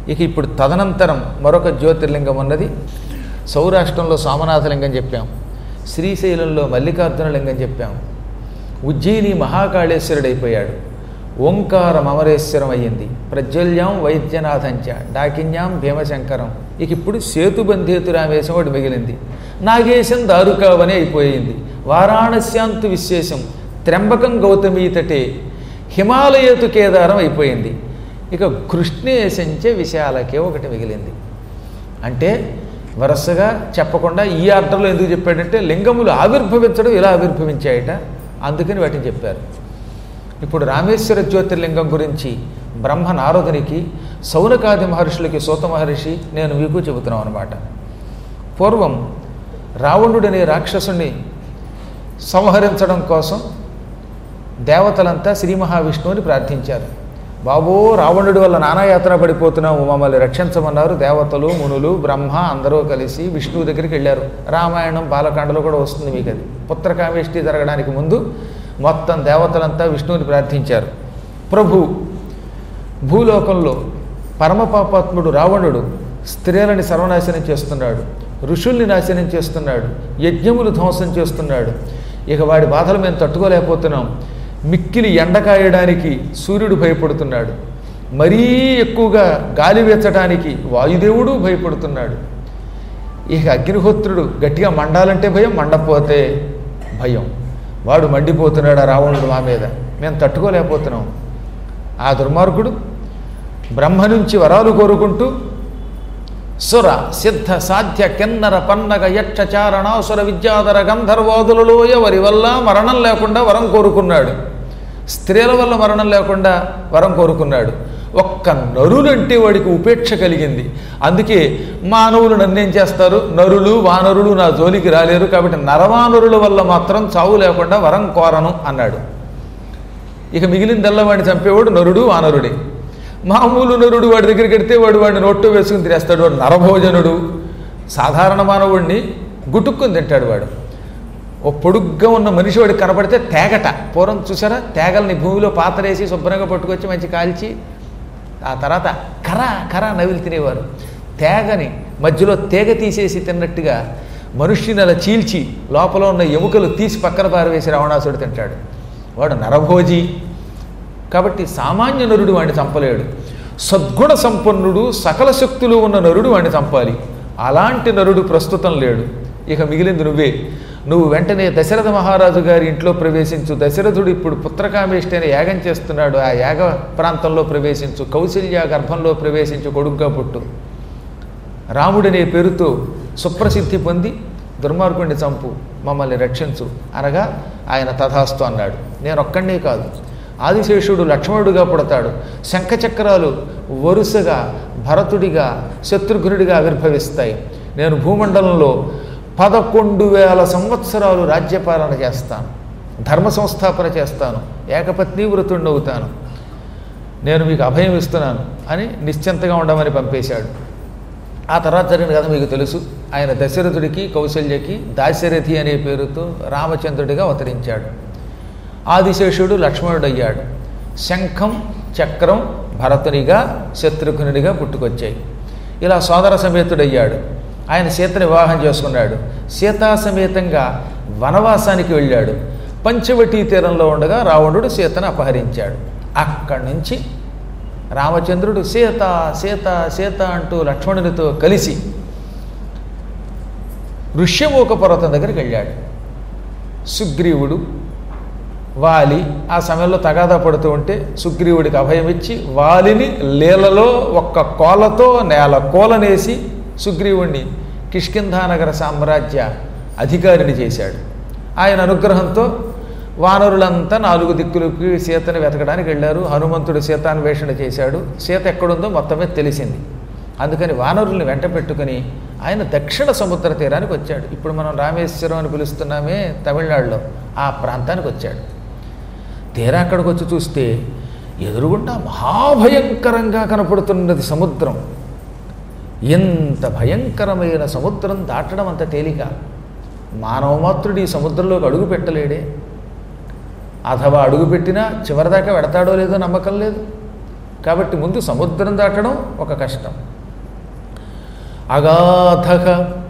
ఇక ఇప్పుడు తదనంతరం మరొక జ్యోతిర్లింగం ఉన్నది సౌరాష్ట్రంలో సోమనాథలింగం చెప్పాం శ్రీశైలంలో మల్లికార్జున లింగం చెప్పాం ఉజ్జయిని మహాకాళేశ్వరుడైపోయాడు ఓంకారం అమరేశ్వరం అయ్యింది ప్రజ్వల్యం వైద్యనాథంచ డాకిన్యాం భీమశంకరం ఇక ఇప్పుడు సేతుబంధేతు రామేశం ఒకటి మిగిలింది నాగేశం దారుకావని అయిపోయింది వారాణస్యాంతు విశేషం త్ర్యంబకం గౌతమీతటే హిమాలయతు కేదారం అయిపోయింది ఇక కృష్ణేశంచే విశాలకే ఒకటి మిగిలింది అంటే వరుసగా చెప్పకుండా ఈ ఆర్డర్లో ఎందుకు చెప్పాడంటే లింగములు ఆవిర్భవించడం ఇలా ఆవిర్భవించాయట అందుకని వాటిని చెప్పారు ఇప్పుడు రామేశ్వర జ్యోతిర్లింగం గురించి బ్రహ్మ నారదునికి సౌనకాది మహర్షులకి సూత మహర్షి నేను మీకు చెబుతున్నాం అనమాట పూర్వం రావణుడనే రాక్షసుని సంహరించడం కోసం దేవతలంతా శ్రీ మహావిష్ణువుని ప్రార్థించారు బాబో రావణుడి వల్ల నానాయాత్ర పడిపోతున్నాము మమ్మల్ని రక్షించమన్నారు దేవతలు మునులు బ్రహ్మ అందరూ కలిసి విష్ణువు దగ్గరికి వెళ్ళారు రామాయణం బాలకాండలో కూడా వస్తుంది మీకు అది పుత్రకామేష్టి జరగడానికి ముందు మొత్తం దేవతలంతా విష్ణువుని ప్రార్థించారు ప్రభు భూలోకంలో పరమపాపాత్ముడు రావణుడు స్త్రీలని సర్వనాశనం చేస్తున్నాడు ఋషుల్ని నాశనం చేస్తున్నాడు యజ్ఞములు ధ్వంసం చేస్తున్నాడు ఇక వాడి బాధలు మేము తట్టుకోలేకపోతున్నాం మిక్కిలి ఎండకాయడానికి సూర్యుడు భయపడుతున్నాడు మరీ ఎక్కువగా గాలి వీచడానికి వాయుదేవుడు భయపడుతున్నాడు ఇక అగ్నిహోత్రుడు గట్టిగా మండాలంటే భయం మండపోతే భయం వాడు మండిపోతున్నాడు ఆ రావణుడు మా మీద మేము తట్టుకోలేకపోతున్నాం ఆ దుర్మార్గుడు బ్రహ్మ నుంచి వరాలు కోరుకుంటూ సుర సిద్ధ సాధ్య కిన్నర పన్నగ యక్ష చారణాసుర విద్యాధర గంధర్వాదులలో ఎవరి వల్ల మరణం లేకుండా వరం కోరుకున్నాడు స్త్రీల వల్ల మరణం లేకుండా వరం కోరుకున్నాడు ఒక్క నరులంటే వాడికి ఉపేక్ష కలిగింది అందుకే మానవులు నన్నేం చేస్తారు నరులు వానరులు నా జోలికి రాలేరు కాబట్టి నరవానరుల వల్ల మాత్రం చావు లేకుండా వరం కోరను అన్నాడు ఇక మిగిలిందల్లా వాడిని చంపేవాడు నరుడు వానరుడే మామూలు నరుడు వాడి దగ్గరికి వెడితే వాడు వాడిని నోట్లో వేసుకుని తినేస్తాడు వాడు నరభోజనుడు సాధారణ మానవుడిని గుటుక్కుని తింటాడు వాడు ఓ పొడుగ్గా ఉన్న మనిషి వాడికి కనపడితే తేగట పూర్వం చూసారా తేగల్ని భూమిలో పాతరేసి శుభ్రంగా పట్టుకొచ్చి మంచి కాల్చి ఆ తర్వాత కర కర నవిలి తినేవారు తేగని మధ్యలో తేగ తీసేసి తిన్నట్టుగా మనుష్యుని అలా చీల్చి లోపల ఉన్న ఎముకలు తీసి పక్కన పారవేసి రావణాసుడు తింటాడు వాడు నరభోజి కాబట్టి సామాన్య నరుడు వాడిని చంపలేడు సద్గుణ సంపన్నుడు సకల శక్తులు ఉన్న నరుడు వాడిని చంపాలి అలాంటి నరుడు ప్రస్తుతం లేడు ఇక మిగిలింది నువ్వే నువ్వు వెంటనే దశరథ మహారాజు గారి ఇంట్లో ప్రవేశించు దశరథుడు ఇప్పుడు పుత్రకామేష్టి అనే యాగం చేస్తున్నాడు ఆ యాగ ప్రాంతంలో ప్రవేశించు కౌశల్య గర్భంలో ప్రవేశించు కొడుగ్గా పుట్టు రాముడనే పేరుతో సుప్రసిద్ధి పొంది దుర్మార్గుడిని చంపు మమ్మల్ని రక్షించు అనగా ఆయన తథాస్తు అన్నాడు నేను ఒక్కడే కాదు ఆదిశేషుడు లక్ష్మణుడిగా పుడతాడు శంఖచక్రాలు వరుసగా భరతుడిగా శత్రుఘ్నుడిగా ఆవిర్భవిస్తాయి నేను భూమండలంలో పదకొండు వేల సంవత్సరాలు రాజ్యపాలన చేస్తాను ధర్మ సంస్థాపన చేస్తాను ఏకపత్ని వృతుడిని అవుతాను నేను మీకు అభయం ఇస్తున్నాను అని నిశ్చింతగా ఉండమని పంపేశాడు ఆ తర్వాత జరిగిన కథ మీకు తెలుసు ఆయన దశరథుడికి కౌశల్యకి దాశరథి అనే పేరుతో రామచంద్రుడిగా అవతరించాడు ఆదిశేషుడు లక్ష్మణుడు అయ్యాడు శంఖం చక్రం భరతునిగా శత్రుఘ్నుడిగా పుట్టుకొచ్చాయి ఇలా సోదర సమేతుడయ్యాడు ఆయన సీతని వివాహం చేసుకున్నాడు సీతా సమేతంగా వనవాసానికి వెళ్ళాడు పంచవటీ తీరంలో ఉండగా రావణుడు సీతను అపహరించాడు అక్కడి నుంచి రామచంద్రుడు సీత సీత సీత అంటూ లక్ష్మణునితో కలిసి ఋష్యమూక పర్వతం దగ్గరికి వెళ్ళాడు సుగ్రీవుడు వాలి ఆ సమయంలో తగాదా పడుతూ ఉంటే సుగ్రీవుడికి అభయం ఇచ్చి వాలిని లీలలో ఒక్క కోలతో నేల కోలనేసి సుగ్రీవుణ్ణి కిష్కింధానగర సామ్రాజ్య అధికారిని చేశాడు ఆయన అనుగ్రహంతో వానరులంతా నాలుగు దిక్కులకి సీతను వెతకడానికి వెళ్ళారు హనుమంతుడు సీతాన్వేషణ చేశాడు సీత ఎక్కడుందో మొత్తమే తెలిసింది అందుకని వానరుల్ని వెంట పెట్టుకుని ఆయన దక్షిణ సముద్ర తీరానికి వచ్చాడు ఇప్పుడు మనం రామేశ్వరం అని పిలుస్తున్నామే తమిళనాడులో ఆ ప్రాంతానికి వచ్చాడు తీరా అక్కడికి వచ్చి చూస్తే ఎదురుగుండా మహాభయంకరంగా కనపడుతున్నది సముద్రం ఎంత భయంకరమైన సముద్రం దాటడం అంత తేలిక మానవమాత్రుడు ఈ సముద్రంలోకి అడుగు పెట్టలేడే అథవా అడుగు పెట్టినా చివరిదాకా వెడతాడో లేదో నమ్మకం లేదు కాబట్టి ముందు సముద్రం దాటడం ఒక కష్టం అగాధ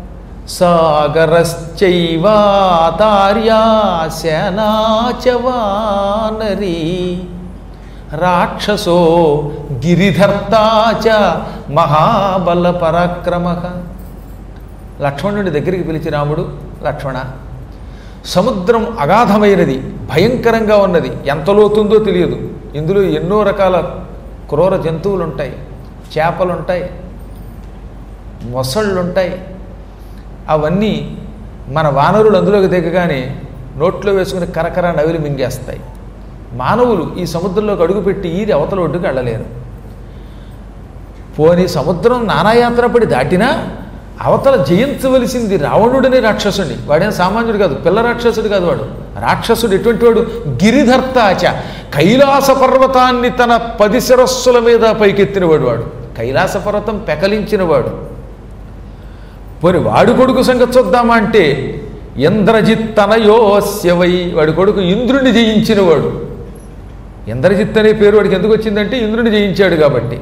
సాగరశ్చైవాతార్యాశనాచవానరీ రాక్షసో గిరిధర్తాచ మహాబల పరాక్రమ లక్ష్మణుడి దగ్గరికి పిలిచి రాముడు లక్ష్మణ సముద్రం అగాధమైనది భయంకరంగా ఉన్నది ఎంత లోతుందో తెలియదు ఇందులో ఎన్నో రకాల క్రూర జంతువులు ఉంటాయి చేపలు ఉంటాయి మొసళ్ళు ఉంటాయి అవన్నీ మన వానరులు అందులోకి దిగగానే నోట్లో వేసుకుని కరకర నవిలి మింగేస్తాయి మానవులు ఈ సముద్రంలోకి అడుగుపెట్టి ఈది అవతల ఒడ్డుకు వెళ్ళలేరు పోని సముద్రం నానాయాత్ర పడి దాటినా అవతల జయించవలసింది రావణుడనే రాక్షసుని వాడేం సామాన్యుడు కాదు పిల్ల రాక్షసుడు కాదు వాడు రాక్షసుడు ఎటువంటి వాడు గిరిధర్తాచ కైలాస పర్వతాన్ని తన పది శిరస్సుల మీద పైకెత్తినవాడు వాడు కైలాస పర్వతం పెకలించినవాడు పోని వాడి కొడుకు సంగతి చూద్దామా అంటే ఇంద్రజిత్ తనయోస్యవై వాడి కొడుకు ఇంద్రుని జయించినవాడు ఇంద్రజిత్ అనే పేరు వాడికి ఎందుకు వచ్చిందంటే ఇంద్రుని జయించాడు కాబట్టి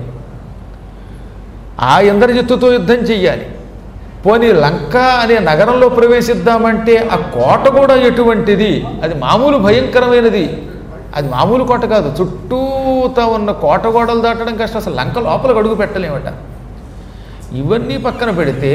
ఆ ఇంద్రజిత్తుతో యుద్ధం చెయ్యాలి పోనీ లంక అనే నగరంలో ప్రవేశిద్దామంటే ఆ కోట కూడా ఎటువంటిది అది మామూలు భయంకరమైనది అది మామూలు కోట కాదు చుట్టూతా ఉన్న కోట గోడలు దాటడం కష్టం అసలు లంక లోపలికి అడుగు పెట్టలేమట ఇవన్నీ పక్కన పెడితే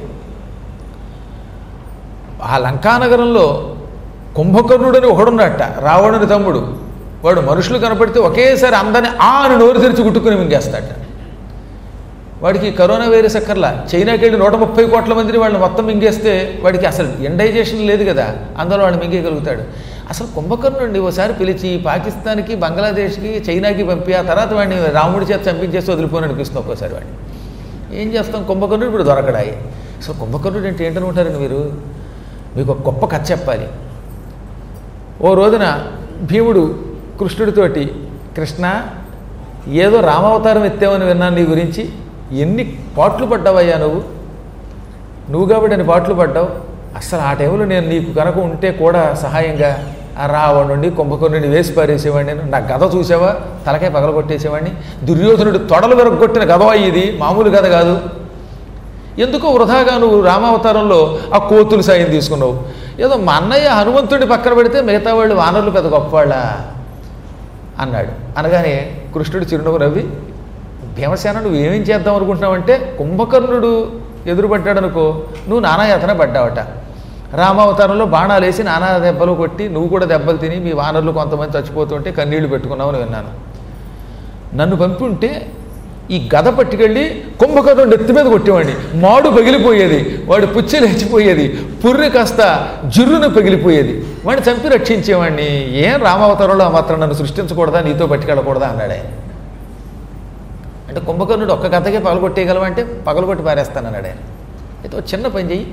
ఆ లంకానగరంలో కుంభకర్ణుడని ఒకడున్నట్ట రావణుని తమ్ముడు వాడు మనుషులు కనపడితే ఒకేసారి అందరిని ఆ అని నోరు తెరిచి గుట్టుకుని మింగేస్తాట వాడికి కరోనా వైరస్ అక్కర్లా చైనాకి వెళ్ళి నూట ముప్పై కోట్ల మందిని వాళ్ళని మొత్తం మింగేస్తే వాడికి అసలు ఎండైజేషన్ లేదు కదా అందులో వాడు మింగేయగలుగుతాడు అసలు కుంభకర్ణుడిని ఓసారి పిలిచి పాకిస్తాన్కి బంగ్లాదేశ్కి చైనాకి పంపి ఆ తర్వాత వాడిని రాముడి చేత చంపించేసి వదిలిపోని అనిపిస్తుంది ఒక్కోసారి వాడిని ఏం చేస్తాం కుంభకర్ణుడు ఇప్పుడు దొరకడాయి అసలు కుంభకర్ణుడు అంటే ఏంటనుకుంటారండి మీరు మీకు ఒక గొప్ప కథ చెప్పాలి ఓ రోజున భీముడు కృష్ణుడితోటి కృష్ణ ఏదో రామావతారం ఎత్తావని విన్నాను నీ గురించి ఎన్ని పాట్లు పడ్డావయ్యా నువ్వు నువ్వు కాబట్టి అని పాటలు పడ్డావు అసలు ఆ టైంలో నేను నీకు కనుక ఉంటే కూడా సహాయంగా ఆ రావణుండి కుంభకర్ణుడిని వేసి పారేసేవాడిని నేను నా గద చూసావా తలకాయ పగలగొట్టేసేవాడిని దుర్యోధనుడు తొడలు విరగొట్టిన గద ఇది మామూలు గద కాదు ఎందుకో వృధాగా నువ్వు రామావతారంలో ఆ కోతులు సాయం తీసుకున్నావు ఏదో మా అన్నయ్య హనుమంతుడి పక్కన పెడితే మిగతా వాళ్ళు వానరులు పెద్ద గొప్పవాళ్ళ అన్నాడు అనగానే కృష్ణుడు చిరునవ్వు నవ్వి భీమసేన నువ్వు ఏమేం చేద్దాం అనుకుంటున్నావంటే కుంభకర్ణుడు ఎదురుపడ్డాడనుకో నువ్వు నానాయాతన పడ్డావట రామావతారంలో బాణాలు వేసి నానా దెబ్బలు కొట్టి నువ్వు కూడా దెబ్బలు తిని మీ వానరులు కొంతమంది చచ్చిపోతుంటే కన్నీళ్లు పెట్టుకున్నావు అని విన్నాను నన్ను పంపి ఉంటే ఈ గద పట్టుకెళ్ళి కుంభకర్ణుడు నెత్తి మీద కొట్టేవాడిని మాడు పగిలిపోయేది వాడు పుచ్చి లేచిపోయేది పుర్రె కాస్త జుర్రున పగిలిపోయేది వాడిని చంపి రక్షించేవాడిని ఏం రామావతారంలో ఆ మాత్రం నన్ను సృష్టించకూడదా నీతో పట్టుకెళ్ళకూడదా అన్నాడు ఆయన అంటే కుంభకర్ణుడు ఒక్క గతకే పగలగొట్టేయగలవంటే పగలగొట్టి పారేస్తానన్నాడు ఆయన అయితే ఒక చిన్న పని చెయ్యి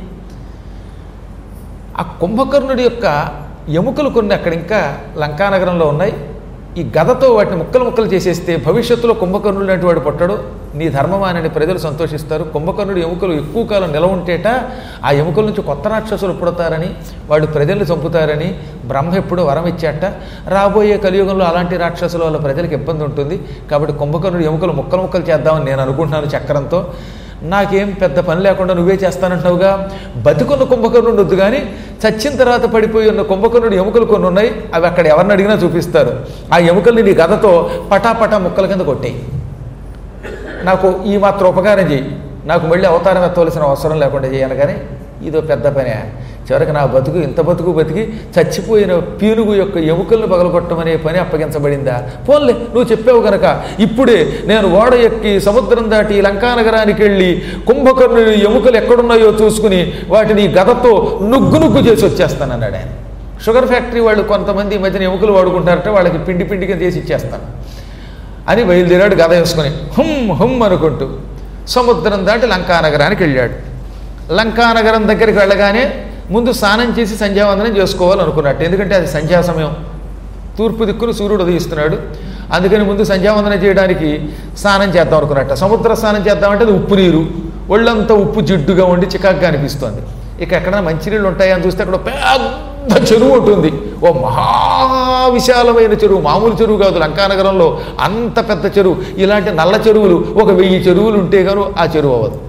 ఆ కుంభకర్ణుడి యొక్క ఎముకలు కొన్ని అక్కడ ఇంకా లంకానగరంలో ఉన్నాయి ఈ గదతో వాటిని ముక్కలు ముక్కలు చేసేస్తే భవిష్యత్తులో కుంభకర్ణుడు లాంటి వాడు పుట్టడు నీ ధర్మమానని ప్రజలు సంతోషిస్తారు కుంభకర్ణుడి ఎముకలు ఎక్కువ కాలం నిల ఉంటేట ఆ ఎముకల నుంచి కొత్త రాక్షసులు పుడతారని వాడు ప్రజల్ని చంపుతారని బ్రహ్మ ఎప్పుడు వరం ఇచ్చాట రాబోయే కలియుగంలో అలాంటి రాక్షసుల వల్ల ప్రజలకు ఇబ్బంది ఉంటుంది కాబట్టి కుంభకర్ణుడి ఎముకలు ముక్కలు ముక్కలు చేద్దామని నేను అనుకుంటున్నాను చక్రంతో నాకేం పెద్ద పని లేకుండా నువ్వే చేస్తానంటావుగా బతికున్న కుంభకర్ణుడు వద్దు కానీ చచ్చిన తర్వాత పడిపోయి ఉన్న కుంభకర్ణుడు ఎముకలు కొన్ని ఉన్నాయి అవి అక్కడ ఎవరిని అడిగినా చూపిస్తారు ఆ ఎముకల్ని నీ గదతో పటాపటా ముక్కల కింద కొట్టేయి నాకు ఈ మాత్రం ఉపకారం చేయి నాకు మళ్ళీ అవతారం ఎత్తవలసిన అవసరం లేకుండా చేయాలి కానీ ఇదో పెద్ద పనే చివరికి నా బతుకు ఇంత బతుకు బతికి చచ్చిపోయిన పీనుగు యొక్క ఎముకలను పగలగొట్టమనే పని అప్పగించబడిందా పోన్లే నువ్వు చెప్పావు కనుక ఇప్పుడే నేను ఓడ ఎక్కి సముద్రం దాటి లంకానగరానికి వెళ్ళి కుంభకర్ణుని ఎముకలు ఎక్కడున్నాయో చూసుకుని వాటిని గదతో నుగ్గు నుగ్గు చేసి వచ్చేస్తానన్నాడు ఆయన షుగర్ ఫ్యాక్టరీ వాళ్ళు కొంతమంది ఈ మధ్యన ఎముకలు వాడుకుంటారంటే వాళ్ళకి పిండి పిండిగా చేసి ఇచ్చేస్తాను అని బయలుదేరాడు గద వేసుకుని హుమ్ హుమ్ అనుకుంటూ సముద్రం దాటి లంకానగరానికి వెళ్ళాడు లంకానగరం దగ్గరికి వెళ్ళగానే ముందు స్నానం చేసి సంధ్యావందనం చేసుకోవాలనుకున్నట్టు ఎందుకంటే అది సంధ్యా సమయం తూర్పు దిక్కును సూర్యుడు ఉదయిస్తున్నాడు అందుకని ముందు సంధ్యావందనం చేయడానికి స్నానం చేద్దాం అనుకున్నట్ట సముద్ర స్నానం చేద్దామంటే అది ఉప్పు నీరు ఒళ్ళంతా ఉప్పు జిడ్డుగా ఉండి చికాగ్గా అనిపిస్తోంది ఇక ఎక్కడైనా మంచినీళ్ళు ఉంటాయని చూస్తే అక్కడ పెద్ద పెద్ద చెరువు ఒకటి ఉంది ఓ మహావిశాలమైన చెరువు మామూలు చెరువు కాదు లంకానగరంలో అంత పెద్ద చెరువు ఇలాంటి నల్ల చెరువులు ఒక వెయ్యి చెరువులు ఉంటే గాను ఆ చెరువు అవ్వదు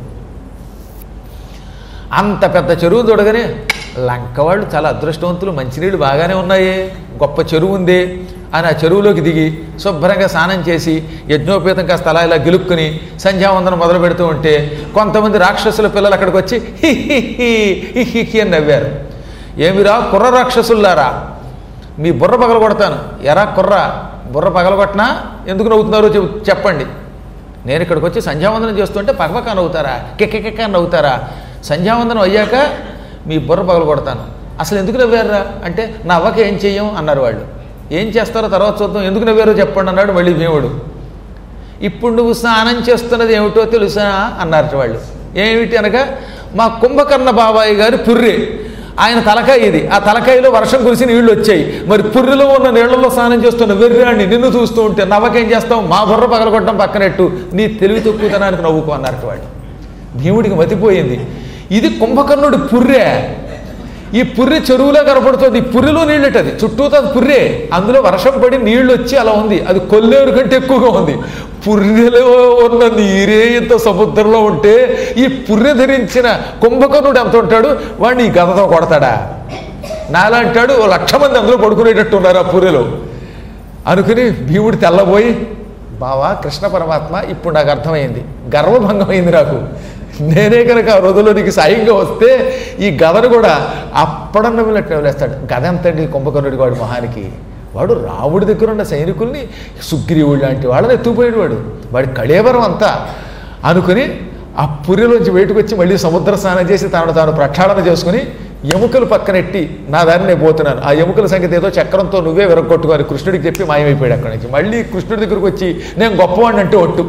అంత పెద్ద చెరువు చూడగానే లంక వాళ్ళు చాలా అదృష్టవంతులు మంచినీళ్ళు బాగానే ఉన్నాయే గొప్ప చెరువు ఉంది అని ఆ చెరువులోకి దిగి శుభ్రంగా స్నానం చేసి యజ్ఞోపేతం కాస్త అలా ఇలా గెలుక్కుని సంధ్యావందనం మొదలు పెడుతూ ఉంటే కొంతమంది రాక్షసుల పిల్లలు అక్కడికి వచ్చి హి హి హి హి హి హి అని నవ్వారు ఏమిరా కుర్ర రాక్షసుల్లారా మీ బుర్ర పగల కొడతాను ఎరా కుర్ర బుర్ర పగలగొట్టినా ఎందుకు నవ్వుతున్నారో చెప్ చెప్పండి నేను ఇక్కడికి వచ్చి సంధ్యావందనం చేస్తుంటే పక్కపక్క నవ్వుతారా కెక్కెక్క నవ్వుతారా సంధ్యావందనం అయ్యాక మీ బుర్ర పగల కొడతాను అసలు ఎందుకు నవ్వారా అంటే నా అవ్వక ఏం చెయ్యం అన్నారు వాళ్ళు ఏం చేస్తారో తర్వాత చూద్దాం ఎందుకు నవ్వారో చెప్పండి అన్నాడు మళ్ళీ భీముడు ఇప్పుడు నువ్వు స్నానం చేస్తున్నది ఏమిటో తెలుసా అన్నారు వాళ్ళు ఏమిటి అనగా మా కుంభకర్ణ బాబాయ్ గారి పుర్రె ఆయన తలకాయ ఇది ఆ తలకాయలో వర్షం కురిసి నీళ్లు వచ్చాయి మరి పుర్రెలో ఉన్న నీళ్లలో స్నానం చేస్తున్న వెర్రాన్ని నిన్ను చూస్తూ ఉంటే నవ్వకేం చేస్తావు మా బుర్ర పగలగొట్టడం పక్కనట్టు నీ తెలివి తక్కువతనానికి నవ్వుకో అన్నారు వాళ్ళు భీముడికి మతిపోయింది ఇది కుంభకర్ణుడి పుర్రె ఈ పుర్రె చెరువులో కనపడుతుంది ఈ పుర్రెలో నీళ్ళటది చుట్టూతో పుర్రె అందులో వర్షం పడి నీళ్లు వచ్చి అలా ఉంది అది కొల్లేరు కంటే ఎక్కువగా ఉంది పుర్రెలో ఉన్న నీరే ఇంత సముద్రంలో ఉంటే ఈ పుర్రె ధరించిన కుంభకర్ణుడు ఎంత ఉంటాడు వాడిని ఈ గదతో కొడతాడా నాలంటాడు ఓ లక్ష మంది అందులో పడుకునేటట్టు ఉన్నారు ఆ పుర్రెలో అనుకుని భీముడు తెల్లబోయి బావా కృష్ణ పరమాత్మ ఇప్పుడు నాకు అర్థమైంది గర్వభంగం అయింది నాకు నేనే కనుక ఆ రోజుల్లో నీకు సాయంగా వస్తే ఈ గదను కూడా అప్పడం నవ్వినట్టు నవ్వులేస్తాడు గద ఎంతండి కుంభకర్ణుడి వాడు మొహానికి వాడు రాముడి దగ్గర ఉన్న సైనికుల్ని సుగ్రీవుడు లాంటి వాళ్ళని ఎత్తుకుపోయాడు వాడు వాడి కళేవరం అంతా అనుకుని ఆ పురిలోంచి బయటకు వచ్చి మళ్ళీ సముద్ర స్నానం చేసి తనను తాను ప్రక్షాళన చేసుకుని ఎముకలు పక్కనెట్టి నా దారి నేను పోతున్నాను ఆ ఎముకల సంగతి ఏదో చక్రంతో నువ్వే విరగొట్టుకోని కృష్ణుడికి చెప్పి మాయమైపోయాడు అక్కడి నుంచి మళ్ళీ కృష్ణుడి దగ్గరకు వచ్చి నేను గొప్పవాడిని అంటే ఒట్టు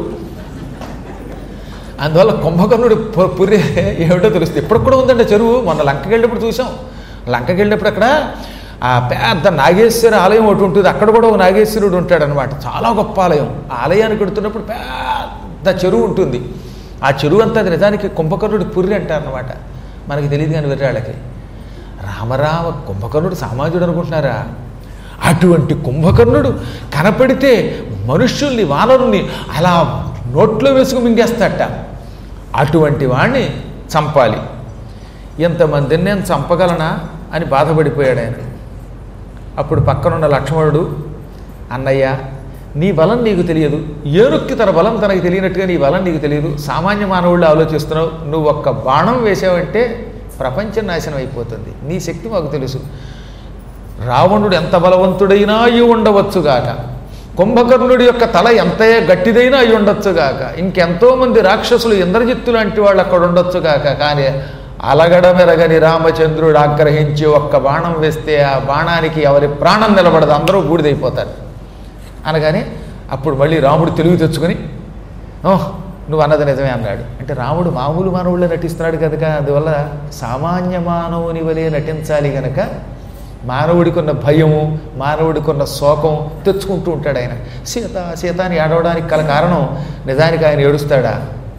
అందువల్ల కుంభకర్ణుడి పు- పుర్రె ఏమిటో తెలుస్తుంది ఇప్పటికి కూడా ఉందండి చెరువు మొన్న లంకకి వెళ్ళినప్పుడు చూసాం లంకకి వెళ్ళినప్పుడు అక్కడ ఆ పెద్ద నాగేశ్వర ఆలయం ఒకటి ఉంటుంది అక్కడ కూడా ఒక నాగేశ్వరుడు ఉంటాడనమాట చాలా గొప్ప ఆలయం ఆ ఆలయానికి వెడుతున్నప్పుడు పెద్ద చెరువు ఉంటుంది ఆ చెరువు అంతా అది నిజానికి కుంభకర్ణుడి పుర్రి అంటారనమాట మనకి తెలియదు కానీ విర్రాళ్ళకి రామరామ కుంభకర్ణుడు సామాజుడు అనుకుంటున్నారా అటువంటి కుంభకర్ణుడు కనపడితే మనుష్యుల్ని వానరుల్ని అలా నోట్లో వేసుకు మింగేస్తాట అటువంటి వాణ్ణి చంపాలి ఇంతమందిని నేను చంపగలనా అని బాధపడిపోయాడు ఆయన అప్పుడు పక్కనున్న లక్ష్మణుడు అన్నయ్య నీ బలం నీకు తెలియదు ఏనుక్కి తన బలం తనకు తెలియనట్టుగా నీ బలం నీకు తెలియదు సామాన్య మానవుళ్ళు ఆలోచిస్తున్నావు నువ్వు ఒక్క బాణం వేసావంటే ప్రపంచం నాశనం అయిపోతుంది నీ శక్తి మాకు తెలుసు రావణుడు ఎంత బలవంతుడైనా అయి ఉండవచ్చుగాక కుంభకర్ణుడి యొక్క తల ఎంత గట్టిదైనా అయి ఉండొచ్చుగాక ఇంకెంతో మంది రాక్షసులు ఇంద్రజిత్తు లాంటి వాళ్ళు అక్కడ ఉండొచ్చుగాక కానీ అలగడమెరగని రామచంద్రుడు ఆగ్రహించి ఒక్క బాణం వేస్తే ఆ బాణానికి ఎవరి ప్రాణం నిలబడదు అందరూ బూడిదైపోతారు అనగానే అప్పుడు మళ్ళీ రాముడు తెలివి తెచ్చుకొని ఓహ్ నువ్వు అన్నది నిజమే అన్నాడు అంటే రాముడు మామూలు మానవుళ్ళే నటిస్తున్నాడు కనుక అందువల్ల సామాన్య మానవుని వలె నటించాలి గనక మానవుడికి ఉన్న భయము మానవుడికి ఉన్న శోకం తెచ్చుకుంటూ ఉంటాడు ఆయన సీత సీత అని ఏడవడానికి గల కారణం నిజానికి ఆయన ఏడుస్తాడా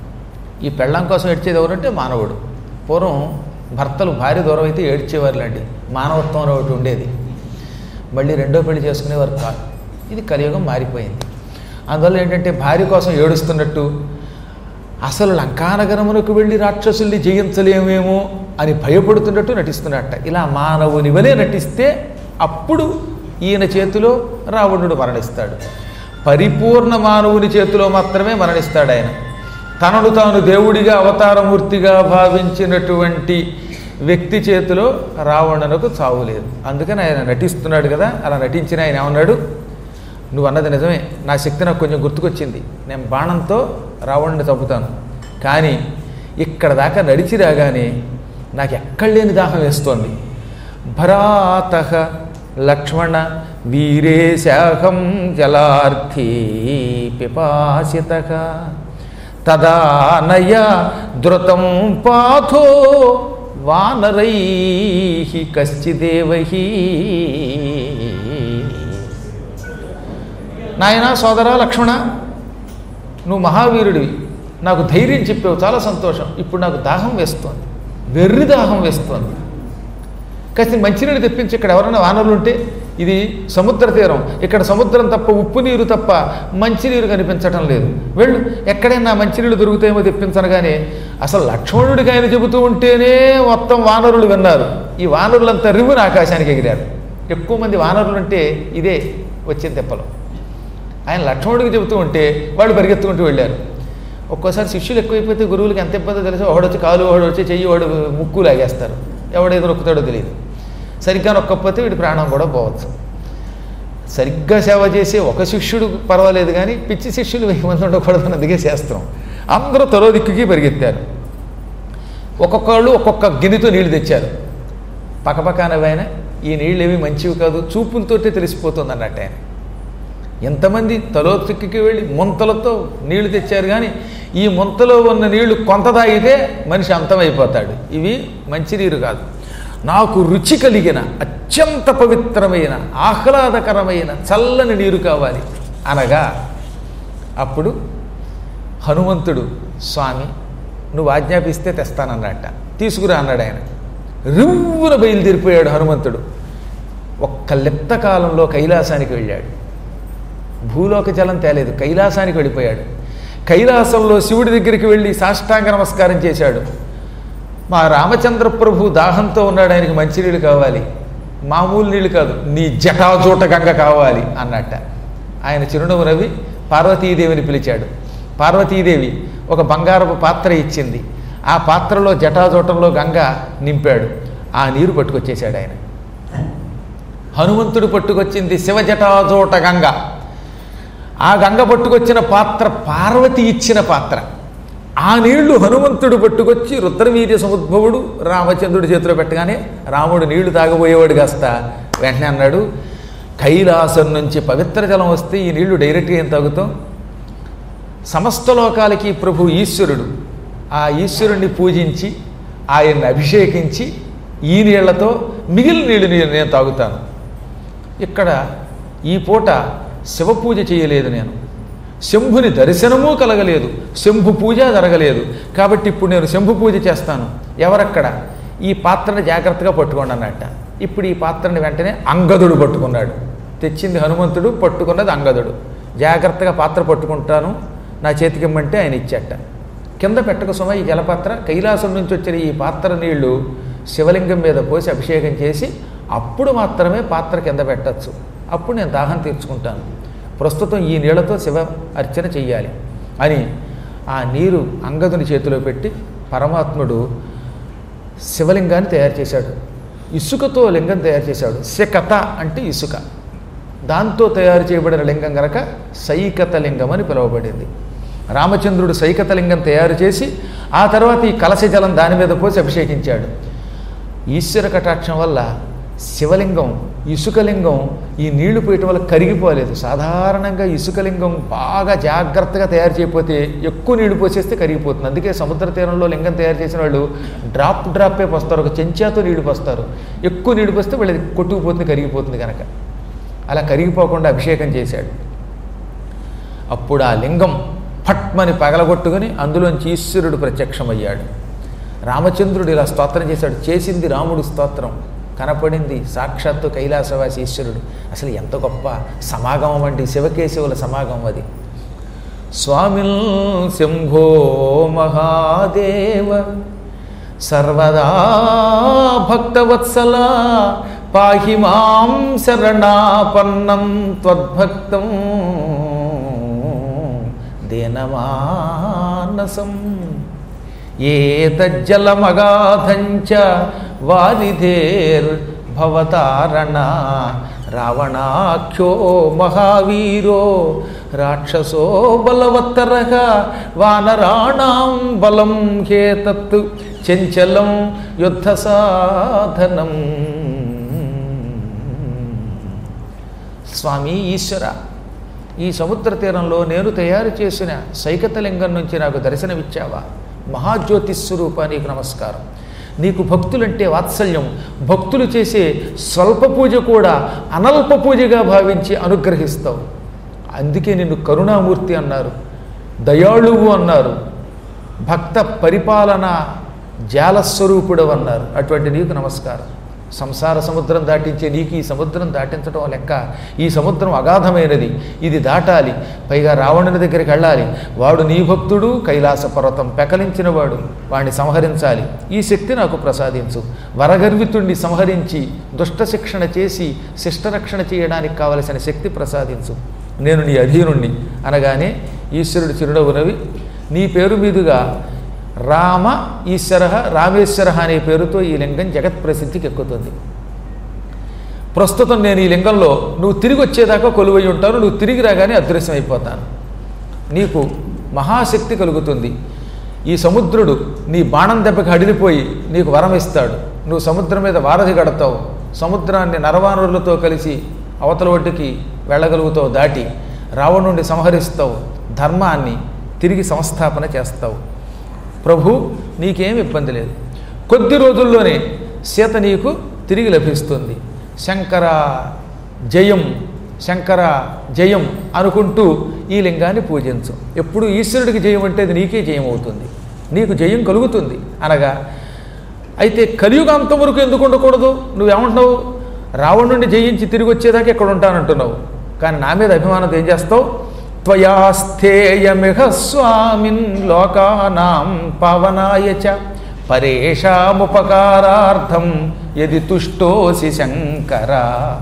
ఈ పెళ్ళం కోసం ఏడ్చేది ఎవరంటే మానవుడు పూర్వం భర్తలు భార్య దూరం అయితే ఏడ్చేవారులండి మానవత్వం అని ఒకటి ఉండేది మళ్ళీ రెండో పెళ్లి చేసుకునేవారు కాదు ఇది కలియుగం మారిపోయింది అందువల్ల ఏంటంటే భార్య కోసం ఏడుస్తున్నట్టు అసలు లంకానగరమునకు వెళ్ళి రాక్షసుల్ని జయించలేమేమో అని భయపడుతున్నట్టు నటిస్తున్నట్ట ఇలా మానవుని వలె నటిస్తే అప్పుడు ఈయన చేతిలో రావణుడు మరణిస్తాడు పరిపూర్ణ మానవుని చేతిలో మాత్రమే మరణిస్తాడు ఆయన తనను తాను దేవుడిగా అవతారమూర్తిగా భావించినటువంటి వ్యక్తి చేతిలో రావణునకు చావు లేదు అందుకని ఆయన నటిస్తున్నాడు కదా అలా నటించిన ఆయన ఏమన్నాడు నువ్వు అన్నది నిజమే నా శక్తి నాకు కొంచెం గుర్తుకొచ్చింది నేను బాణంతో రావణుని చంపుతాను కానీ ఇక్కడ దాకా నడిచి రాగానే నాకు ఎక్కడ లేని దాహం వేస్తోంది భరాత లక్ష్మణ వీరేశాహం జలార్థీ పిపాసిత తదానయ ధృతం పాథో వానరై కశ్చిదేవహీ నాయనా సోదరా లక్ష్మణ నువ్వు మహావీరుడివి నాకు ధైర్యం చెప్పావు చాలా సంతోషం ఇప్పుడు నాకు దాహం వేస్తోంది వెర్రి దాహం వేస్తోంది కాస్త మంచినీళ్ళు తెప్పించి ఇక్కడ ఎవరైనా వానరులు ఉంటే ఇది సముద్ర తీరం ఇక్కడ సముద్రం తప్ప ఉప్పు నీరు తప్ప మంచినీరు కనిపించటం లేదు వెళ్ళు ఎక్కడైనా మంచినీళ్ళు దొరుకుతాయేమో తెప్పించనగానే అసలు లక్ష్మణుడికి ఆయన చెబుతూ ఉంటేనే మొత్తం వానరులు విన్నారు ఈ వానరులంతా రివ్వున ఆకాశానికి ఎగిరారు ఎక్కువ మంది వానరులు ఉంటే ఇదే వచ్చింది తెప్పలు ఆయన లక్ష్మణుడికి చెబుతూ ఉంటే వాళ్ళు పరిగెత్తుకుంటూ వెళ్ళారు ఒక్కోసారి శిష్యులు ఎక్కువైపోతే గురువులకి ఎంత ఇబ్బందో తెలిసి ఒకడొచ్చి కాలు ఒకడు వచ్చి చెయ్యి వాడు ముక్కు లాగేస్తారు ఎవడేదో నొక్కుతాడో తెలియదు సరిగ్గా నొక్కపోతే వీడి ప్రాణం కూడా పోవచ్చు సరిగ్గా సేవ చేసే ఒక శిష్యుడు పర్వాలేదు కానీ పిచ్చి శిష్యులు వెయ్యి మంది ఉండకూడదు అందుకే శాస్త్రం అందరూ తలో దిక్కుకి పరిగెత్తారు ఒక్కొక్కళ్ళు ఒక్కొక్క గిన్నెతో నీళ్లు తెచ్చారు పక్కపక్కనవైనా ఈ నీళ్ళు ఏవి మంచివి కాదు చూపులతోటే తెలిసిపోతుంది అన్నట్టు ఆయన ఎంతమంది తలో దిక్కుకి వెళ్ళి ముంతలతో నీళ్లు తెచ్చారు కానీ ఈ ముంతలో ఉన్న నీళ్లు కొంత తాగితే మనిషి అంతమైపోతాడు ఇవి మంచినీరు కాదు నాకు రుచి కలిగిన అత్యంత పవిత్రమైన ఆహ్లాదకరమైన చల్లని నీరు కావాలి అనగా అప్పుడు హనుమంతుడు స్వామి నువ్వు ఆజ్ఞాపిస్తే తెస్తానన్నట్ట తీసుకురా అన్నాడు ఆయన రివ్వున బయలుదేరిపోయాడు హనుమంతుడు ఒక్క లిప్త కాలంలో కైలాసానికి వెళ్ళాడు భూలోక జలం తేలేదు కైలాసానికి వెళ్ళిపోయాడు కైలాసంలో శివుడి దగ్గరికి వెళ్ళి సాష్టాంగ నమస్కారం చేశాడు మా రామచంద్ర ప్రభు దాహంతో ఉన్నాడు ఆయనకి మంచినీళ్ళు కావాలి మామూలు నీళ్ళు కాదు నీ జటాజూట గంగ కావాలి అన్నట్ట ఆయన చిరునవ్వు నవ్వి పార్వతీదేవిని పిలిచాడు పార్వతీదేవి ఒక బంగారపు పాత్ర ఇచ్చింది ఆ పాత్రలో జటాజూటంలో గంగ నింపాడు ఆ నీరు పట్టుకొచ్చేశాడు ఆయన హనుమంతుడు పట్టుకొచ్చింది శివ జటాజూట గంగ ఆ గంగ పట్టుకొచ్చిన పాత్ర పార్వతి ఇచ్చిన పాత్ర ఆ నీళ్లు హనుమంతుడు పట్టుకొచ్చి రుద్రవీర్య సముద్భవుడు రామచంద్రుడి చేతిలో పెట్టగానే రాముడు నీళ్లు తాగబోయేవాడు కాస్త వెంటనే అన్నాడు కైలాసం నుంచి పవిత్ర జలం వస్తే ఈ నీళ్లు డైరెక్ట్గా ఏం తాగుతాం సమస్త లోకాలకి ప్రభు ఈశ్వరుడు ఆ ఈశ్వరుణ్ణి పూజించి ఆయన్ని అభిషేకించి ఈ నీళ్లతో మిగిలిన నీళ్ళు నేను నేను తాగుతాను ఇక్కడ ఈ పూట శివ పూజ చేయలేదు నేను శంభుని దర్శనము కలగలేదు శంభు పూజ జరగలేదు కాబట్టి ఇప్పుడు నేను శంభు పూజ చేస్తాను ఎవరక్కడ ఈ పాత్రని జాగ్రత్తగా పట్టుకోండి అన్నట్ట ఇప్పుడు ఈ పాత్రని వెంటనే అంగదుడు పట్టుకున్నాడు తెచ్చింది హనుమంతుడు పట్టుకున్నది అంగదుడు జాగ్రత్తగా పాత్ర పట్టుకుంటాను నా చేతికి ఇమ్మంటే ఆయన ఇచ్చేట కింద పెట్టక సుమ ఈ జలపాత్ర కైలాసం నుంచి వచ్చిన ఈ పాత్ర నీళ్లు శివలింగం మీద పోసి అభిషేకం చేసి అప్పుడు మాత్రమే పాత్ర కింద పెట్టచ్చు అప్పుడు నేను దాహం తీర్చుకుంటాను ప్రస్తుతం ఈ నీళ్లతో శివ అర్చన చెయ్యాలి అని ఆ నీరు అంగదుని చేతిలో పెట్టి పరమాత్ముడు శివలింగాన్ని తయారు చేశాడు ఇసుకతో లింగం తయారు చేశాడు శకత అంటే ఇసుక దాంతో తయారు చేయబడిన లింగం గనక సైకత లింగం అని పిలువబడింది రామచంద్రుడు సైకత లింగం తయారు చేసి ఆ తర్వాత ఈ కలశ జలం దాని మీద పోసి అభిషేకించాడు ఈశ్వర కటాక్షం వల్ల శివలింగం ఇసుకలింగం ఈ నీళ్లు పోయటం వల్ల కరిగిపోలేదు సాధారణంగా ఇసుకలింగం బాగా జాగ్రత్తగా తయారు చేయకపోతే ఎక్కువ నీళ్లు పోసేస్తే కరిగిపోతుంది అందుకే సముద్ర తీరంలో లింగం తయారు చేసిన వాళ్ళు డ్రాప్ డ్రాపే పోస్తారు ఒక చెంచాతో నీళ్లు పోస్తారు ఎక్కువ నీళ్లు పోస్తే వీళ్ళది కొట్టుకుపోతుంది కరిగిపోతుంది కనుక అలా కరిగిపోకుండా అభిషేకం చేశాడు అప్పుడు ఆ లింగం ఫట్మని పగలగొట్టుకుని అందులోంచి ఈశ్వరుడు ప్రత్యక్షమయ్యాడు రామచంద్రుడు ఇలా స్తోత్రం చేశాడు చేసింది రాముడు స్తోత్రం కనపడింది సాక్షాత్తు కైలాసవాసి ఈశ్వరుడు అసలు ఎంత గొప్ప సమాగమం అండి శివకేశవుల సమాగమం అది స్వామిల్ శంభో మహాదేవ సర్వదా భక్తవత్సల పాహి మాం శరణాపన్నం త్వద్భక్తం దీనమానసం ఏతజ్జలమగాధంచ వారిధేర్ భవతారణ రావణాఖ్యో మహావీరో రాక్షసో బలవత్తరః వానరాణాం బలం హేతత్ చంచలం యుద్ధ సాధనం స్వామి ఈశ్వర ఈ సముద్ర తీరంలో నేను తయారు చేసిన సైకతలింగం నుంచి నాకు దర్శనమిచ్చావా మహాజ్యోతి స్వరూప నీకు నమస్కారం నీకు భక్తులంటే వాత్సల్యం భక్తులు చేసే స్వల్ప పూజ కూడా అనల్ప పూజగా భావించి అనుగ్రహిస్తావు అందుకే నిన్ను కరుణామూర్తి అన్నారు దయాళువు అన్నారు భక్త పరిపాలన జాలస్వరూపుడు అన్నారు అటువంటి నీకు నమస్కారం సంసార సముద్రం దాటించే నీకు ఈ సముద్రం దాటించడం లెక్క ఈ సముద్రం అగాధమైనది ఇది దాటాలి పైగా రావణుని దగ్గరికి వెళ్ళాలి వాడు నీ భక్తుడు కైలాస పర్వతం పెకలించిన వాడు వాడిని సంహరించాలి ఈ శక్తి నాకు ప్రసాదించు వరగర్వితుణ్ణి సంహరించి దుష్ట శిక్షణ చేసి శిష్టరక్షణ చేయడానికి కావలసిన శక్తి ప్రసాదించు నేను నీ అధీనుణ్ణి అనగానే ఈశ్వరుడు చిరునవ్వు నీ పేరు మీదుగా రామ ఈశ్వర రామేశ్వర అనే పేరుతో ఈ లింగం జగత్ ప్రసిద్ధికి ఎక్కుతుంది ప్రస్తుతం నేను ఈ లింగంలో నువ్వు తిరిగి వచ్చేదాకా కొలువై ఉంటాను నువ్వు తిరిగి రాగానే అదృశ్యం అయిపోతాను నీకు మహాశక్తి కలుగుతుంది ఈ సముద్రుడు నీ బాణం దెబ్బకి హడిలిపోయి నీకు వరం ఇస్తాడు నువ్వు సముద్రం మీద వారధి గడతావు సముద్రాన్ని నరవానరులతో కలిసి అవతల ఒడ్డుకి వెళ్ళగలుగుతావు దాటి రావణుణ్ణి సంహరిస్తావు ధర్మాన్ని తిరిగి సంస్థాపన చేస్తావు ప్రభు నీకేం ఇబ్బంది లేదు కొద్ది రోజుల్లోనే సీత నీకు తిరిగి లభిస్తుంది శంకర జయం శంకర జయం అనుకుంటూ ఈ లింగాన్ని పూజించు ఎప్పుడు ఈశ్వరుడికి జయం అంటే అది నీకే జయం అవుతుంది నీకు జయం కలుగుతుంది అనగా అయితే కలియుగాంతం వరకు ఎందుకు ఉండకూడదు నువ్వేమంటున్నావు రావణుడిని జయించి తిరిగి వచ్చేదాకా ఇక్కడ ఉంటానంటున్నావు కానీ నా మీద అభిమానం ఏం చేస్తావు త్వయాస్థేయమిహ స్వామిన్ లోకానాం పవనాయ చ పరేషాముపకారార్థం యది తుష్టోసి శంకర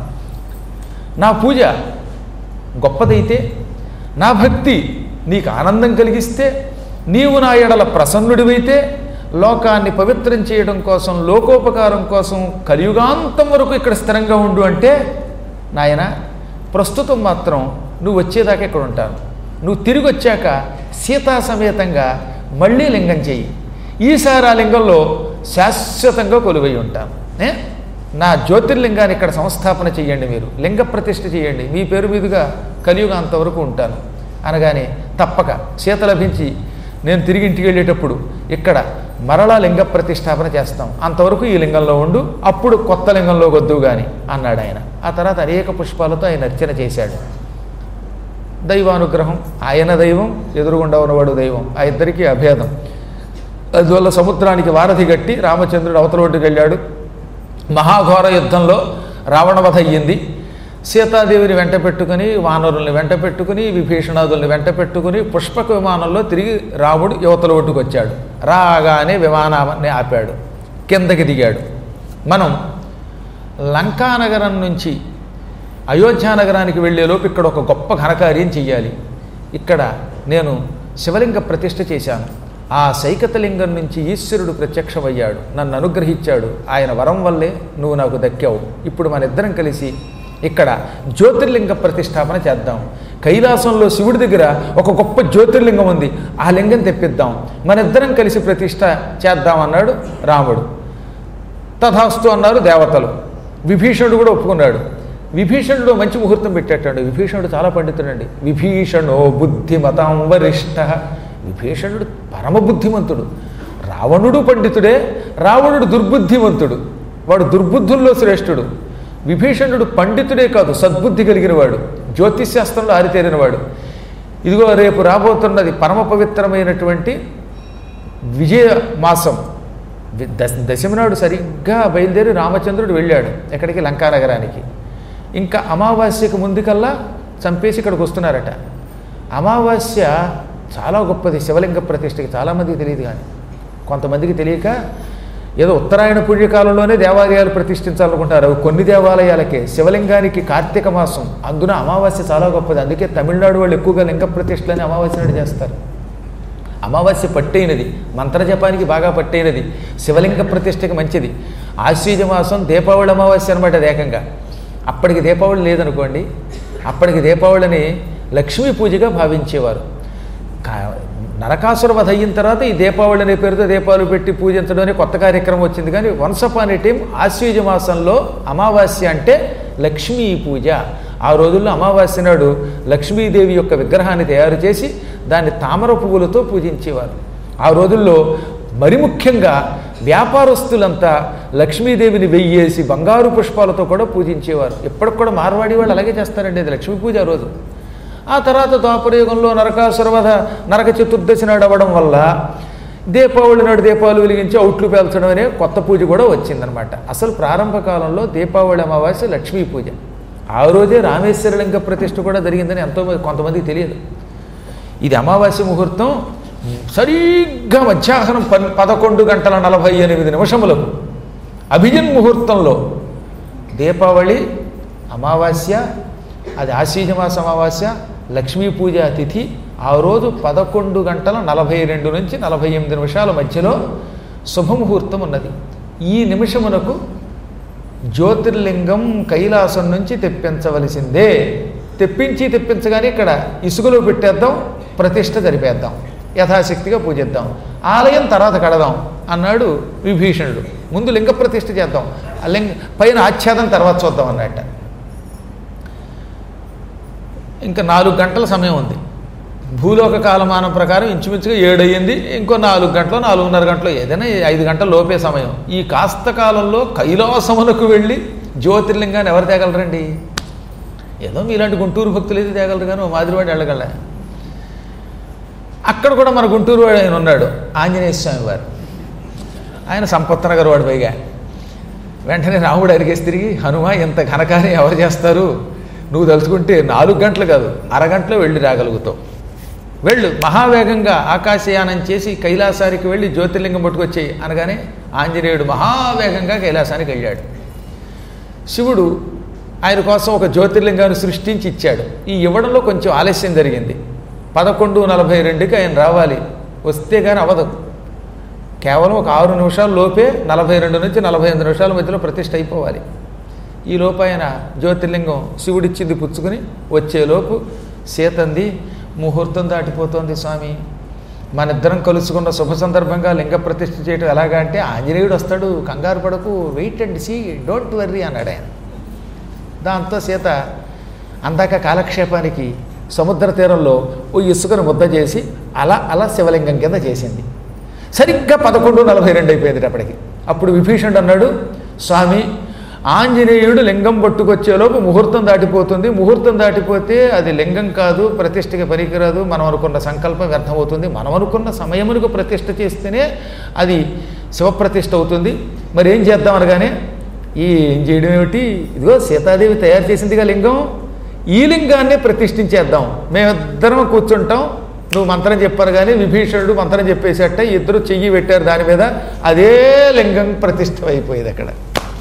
నా పూజ గొప్పదైతే నా భక్తి నీకు ఆనందం కలిగిస్తే నీవు నా ఎడల ప్రసన్నుడివైతే లోకాన్ని పవిత్రం చేయడం కోసం లోకోపకారం కోసం కలియుగాంతం వరకు ఇక్కడ స్థిరంగా ఉండు అంటే నాయన ప్రస్తుతం మాత్రం నువ్వు వచ్చేదాకా ఇక్కడ ఉంటాను నువ్వు తిరిగి వచ్చాక సీతా సమేతంగా మళ్ళీ లింగం చెయ్యి ఈసారి ఆ లింగంలో శాశ్వతంగా కొలువై ఉంటాను ఏ? నా జ్యోతిర్లింగాన్ని ఇక్కడ సంస్థాపన చేయండి మీరు లింగ ప్రతిష్ఠ చేయండి మీ పేరు మీదుగా కలియుగ అంతవరకు ఉంటాను అనగానే తప్పక సీత లభించి నేను తిరిగి ఇంటికి వెళ్ళేటప్పుడు ఇక్కడ మరలా లింగ ప్రతిష్టాపన చేస్తాం అంతవరకు ఈ లింగంలో ఉండు అప్పుడు కొత్త లింగంలో వద్దు కానీ అన్నాడు ఆయన ఆ తర్వాత అనేక పుష్పాలతో ఆయన అర్చన చేశాడు దైవానుగ్రహం ఆయన దైవం ఎదురుగుండా ఉన్నవాడు దైవం ఆ ఇద్దరికీ అభేదం అందువల్ల సముద్రానికి వారధి గట్టి రామచంద్రుడు అవతల ఒడ్డుకు వెళ్ళాడు మహాఘోర యుద్ధంలో రావణవధ అయ్యింది సీతాదేవిని వెంట పెట్టుకుని వానరుల్ని వెంట పెట్టుకుని విభీషణాదుల్ని వెంట పెట్టుకుని పుష్పక విమానంలో తిరిగి రాముడు యువతల ఒడ్డుకు వచ్చాడు రాగానే విమానాన్ని ఆపాడు కిందకి దిగాడు మనం లంకానగరం నుంచి అయోధ్యానగరానికి వెళ్ళేలోపు ఇక్కడ ఒక గొప్ప ఘనకార్యం చెయ్యాలి ఇక్కడ నేను శివలింగ ప్రతిష్ఠ చేశాను ఆ సైకతలింగం నుంచి ఈశ్వరుడు ప్రత్యక్షమయ్యాడు నన్ను అనుగ్రహించాడు ఆయన వరం వల్లే నువ్వు నాకు దక్కావు ఇప్పుడు మన ఇద్దరం కలిసి ఇక్కడ జ్యోతిర్లింగ ప్రతిష్టాపన చేద్దాం కైలాసంలో శివుడి దగ్గర ఒక గొప్ప జ్యోతిర్లింగం ఉంది ఆ లింగం తెప్పిద్దాం మన ఇద్దరం కలిసి ప్రతిష్ట చేద్దాం అన్నాడు రాముడు తథాస్తు అన్నారు దేవతలు విభీషణుడు కూడా ఒప్పుకున్నాడు విభీషణుడు మంచి ముహూర్తం పెట్టేటండి విభీషణుడు చాలా పండితుడండి విభీషణో బుద్ధిమతాం వరిష్ట విభీషణుడు పరమ బుద్ధిమంతుడు రావణుడు పండితుడే రావణుడు దుర్బుద్ధిమంతుడు వాడు దుర్బుద్ధుల్లో శ్రేష్ఠుడు విభీషణుడు పండితుడే కాదు సద్బుద్ధి కలిగినవాడు జ్యోతిష్శాస్త్రంలో ఆరితేరినవాడు ఇదిగో రేపు రాబోతున్నది పరమ పవిత్రమైనటువంటి విజయ మాసం వి- దశ దశమి నాడు సరిగ్గా బయలుదేరి రామచంద్రుడు వెళ్ళాడు ఎక్కడికి లంకానగరానికి ఇంకా అమావాస్యకు ముందుకల్లా చంపేసి ఇక్కడికి వస్తున్నారట అమావాస్య చాలా గొప్పది శివలింగ ప్రతిష్టకి చాలామందికి తెలియదు కానీ కొంతమందికి తెలియక ఏదో ఉత్తరాయణ పుణ్యకాలంలోనే దేవాలయాలు ప్రతిష్ఠించాలనుకుంటారు అవి కొన్ని దేవాలయాలకే శివలింగానికి కార్తీక మాసం అందున అమావాస్య చాలా గొప్పది అందుకే తమిళనాడు వాళ్ళు ఎక్కువగా లింగ ప్రతిష్టలని అమావాస్య నాడు చేస్తారు అమావాస్య పట్టైనది మంత్రజపానికి బాగా పట్టైనది శివలింగ ప్రతిష్టకి మంచిది ఆశ్వీజ మాసం దీపావళి అమావాస్య అనమాట అది ఏకంగా అప్పటికి దీపావళి లేదనుకోండి అప్పటికి దీపావళిని లక్ష్మీ పూజగా భావించేవారు కా- నరకాసుర వధ అయిన తర్వాత ఈ దీపావళి అనే పేరుతో దీపాలు పెట్టి పూజించడం అనే కొత్త కార్యక్రమం వచ్చింది కానీ వన్స్ అపాన్ ఏ టైం ఆశ్వీజ మాసంలో అమావాస్య అంటే లక్ష్మీ పూజ ఆ రోజుల్లో అమావాస్య నాడు లక్ష్మీదేవి యొక్క విగ్రహాన్ని తయారు చేసి దాన్ని తామర పువ్వులతో పూజించేవారు ఆ రోజుల్లో మరి ముఖ్యంగా వ్యాపారస్తులంతా లక్ష్మీదేవిని వెయ్యేసి బంగారు పుష్పాలతో కూడా పూజించేవారు ఇప్పటికి కూడా మార్వాడి వాళ్ళు అలాగే చేస్తారండి అది లక్ష్మీ పూజ ఆ రోజు ఆ తర్వాత ద్వాపరయుగంలో నరకాసురవధ నరక చతుర్దశి నాడు అవ్వడం వల్ల దీపావళి నాడు దీపావళి వెలిగించి అవుట్లు పేల్చడం అనే కొత్త పూజ కూడా వచ్చిందనమాట అసలు ప్రారంభ కాలంలో దీపావళి అమావాస్య లక్ష్మీ పూజ ఆ రోజే రామేశ్వరలింగ ప్రతిష్ఠ కూడా జరిగిందని ఎంతో కొంతమందికి తెలియదు ఇది అమావాస్య ముహూర్తం సరిగ్గా మధ్యాహ్నం పన్ పదకొండు గంటల నలభై ఎనిమిది నిమిషములకు అభిజన్ ముహూర్తంలో దీపావళి అమావాస్య అది ఆశ్వీజమాస అమావాస్య లక్ష్మీ పూజ తిథి ఆ రోజు పదకొండు గంటల నలభై రెండు నుంచి నలభై ఎనిమిది నిమిషాల మధ్యలో శుభముహూర్తం ఉన్నది ఈ నిమిషమునకు జ్యోతిర్లింగం కైలాసం నుంచి తెప్పించవలసిందే తెప్పించి తెప్పించగానే ఇక్కడ ఇసుకలో పెట్టేద్దాం ప్రతిష్ట జరిపేద్దాం యథాశక్తిగా పూజిద్దాం ఆలయం తర్వాత కడదాం అన్నాడు విభీషణుడు ముందు లింగ ప్రతిష్ఠ చేద్దాం ఆ లింగ పైన ఆచ్ఛాదం తర్వాత చూద్దాం అన్నట్ట ఇంకా నాలుగు గంటల సమయం ఉంది భూలోక కాలమానం ప్రకారం ఇంచుమించుగా ఏడు అయ్యింది ఇంకో నాలుగు గంటలు నాలుగున్నర గంటలు ఏదైనా ఐదు గంటల లోపే సమయం ఈ కాస్త కాలంలో కైలాసమునకు వెళ్ళి జ్యోతిర్లింగాన్ని ఎవరు తేగలరండి ఏదో మీలాంటి గుంటూరు భక్తులు అయితే తేగలరు కానీ ఓ మాదిరివాడు వెళ్ళగల అక్కడ కూడా మన గుంటూరు వాడు ఆయన ఉన్నాడు ఆంజనేయ స్వామి వారు ఆయన సంపత్నగర్ వాడు పైగా వెంటనే రాముడు అరిగేసి తిరిగి హనుమ ఇంత ఘనకార్యం ఎవరు చేస్తారు నువ్వు తలుచుకుంటే నాలుగు గంటలు కాదు అరగంటలో వెళ్ళి రాగలుగుతావు వెళ్ళు మహావేగంగా ఆకాశయానం చేసి కైలాసానికి వెళ్ళి జ్యోతిర్లింగం పట్టుకొచ్చేయి అనగానే ఆంజనేయుడు మహావేగంగా కైలాసానికి వెళ్ళాడు శివుడు ఆయన కోసం ఒక జ్యోతిర్లింగాన్ని సృష్టించి ఇచ్చాడు ఈ ఇవ్వడంలో కొంచెం ఆలస్యం జరిగింది పదకొండు నలభై రెండుకి ఆయన రావాలి వస్తే కానీ అవదు కేవలం ఒక ఆరు నిమిషాల లోపే నలభై రెండు నుంచి నలభై ఎనిమిది నిమిషాల మధ్యలో ప్రతిష్ఠ అయిపోవాలి ఈ లోపు ఆయన జ్యోతిర్లింగం శివుడిచ్చింది పుచ్చుకుని వచ్చేలోపు సీతంది ముహూర్తం దాటిపోతోంది స్వామి మన ఇద్దరం కలుసుకున్న శుభ సందర్భంగా లింగ ప్రతిష్ఠ చేయటం ఎలాగా అంటే ఆంజనేయుడు వస్తాడు కంగారు పడకు wait and see don't worry అన్నాడు ఆయన దాంతో సీత అందాక కాలక్షేపానికి సముద్ర తీరంలో ఓ ఇసుకను ముద్ద చేసి అలా అలా శివలింగం కింద చేసింది సరిగ్గా పదకొండు నలభై రెండు అయిపోయింది అప్పటికి అప్పుడు విభీషణుడు అన్నాడు స్వామి ఆంజనేయుడు లింగం పట్టుకొచ్చేలోపు ముహూర్తం దాటిపోతుంది ముహూర్తం దాటిపోతే అది లింగం కాదు ప్రతిష్టకి పనికిరాదు మనం అనుకున్న సంకల్పం వ్యర్థమవుతుంది మనం అనుకున్న సమయమునకు ప్రతిష్ఠ చేస్తేనే అది శివప్రతిష్ఠ అవుతుంది మరి ఏం చేద్దాం అనగానే ఈ ఏం చేయడం ఏమిటి ఇదిగో సీతాదేవి తయారు చేసిందిగా లింగం ఈ లింగాన్నే ప్రతిష్ఠించేద్దాం మేమిద్దరం కూర్చుంటాం నువ్వు మంత్రం చెప్పారు కానీ విభీషణుడు మంత్రం చెప్పేసేట ఇద్దరు చెయ్యి పెట్టారు దాని మీద అదే లింగం ప్రతిష్ఠ అయిపోయేది అక్కడ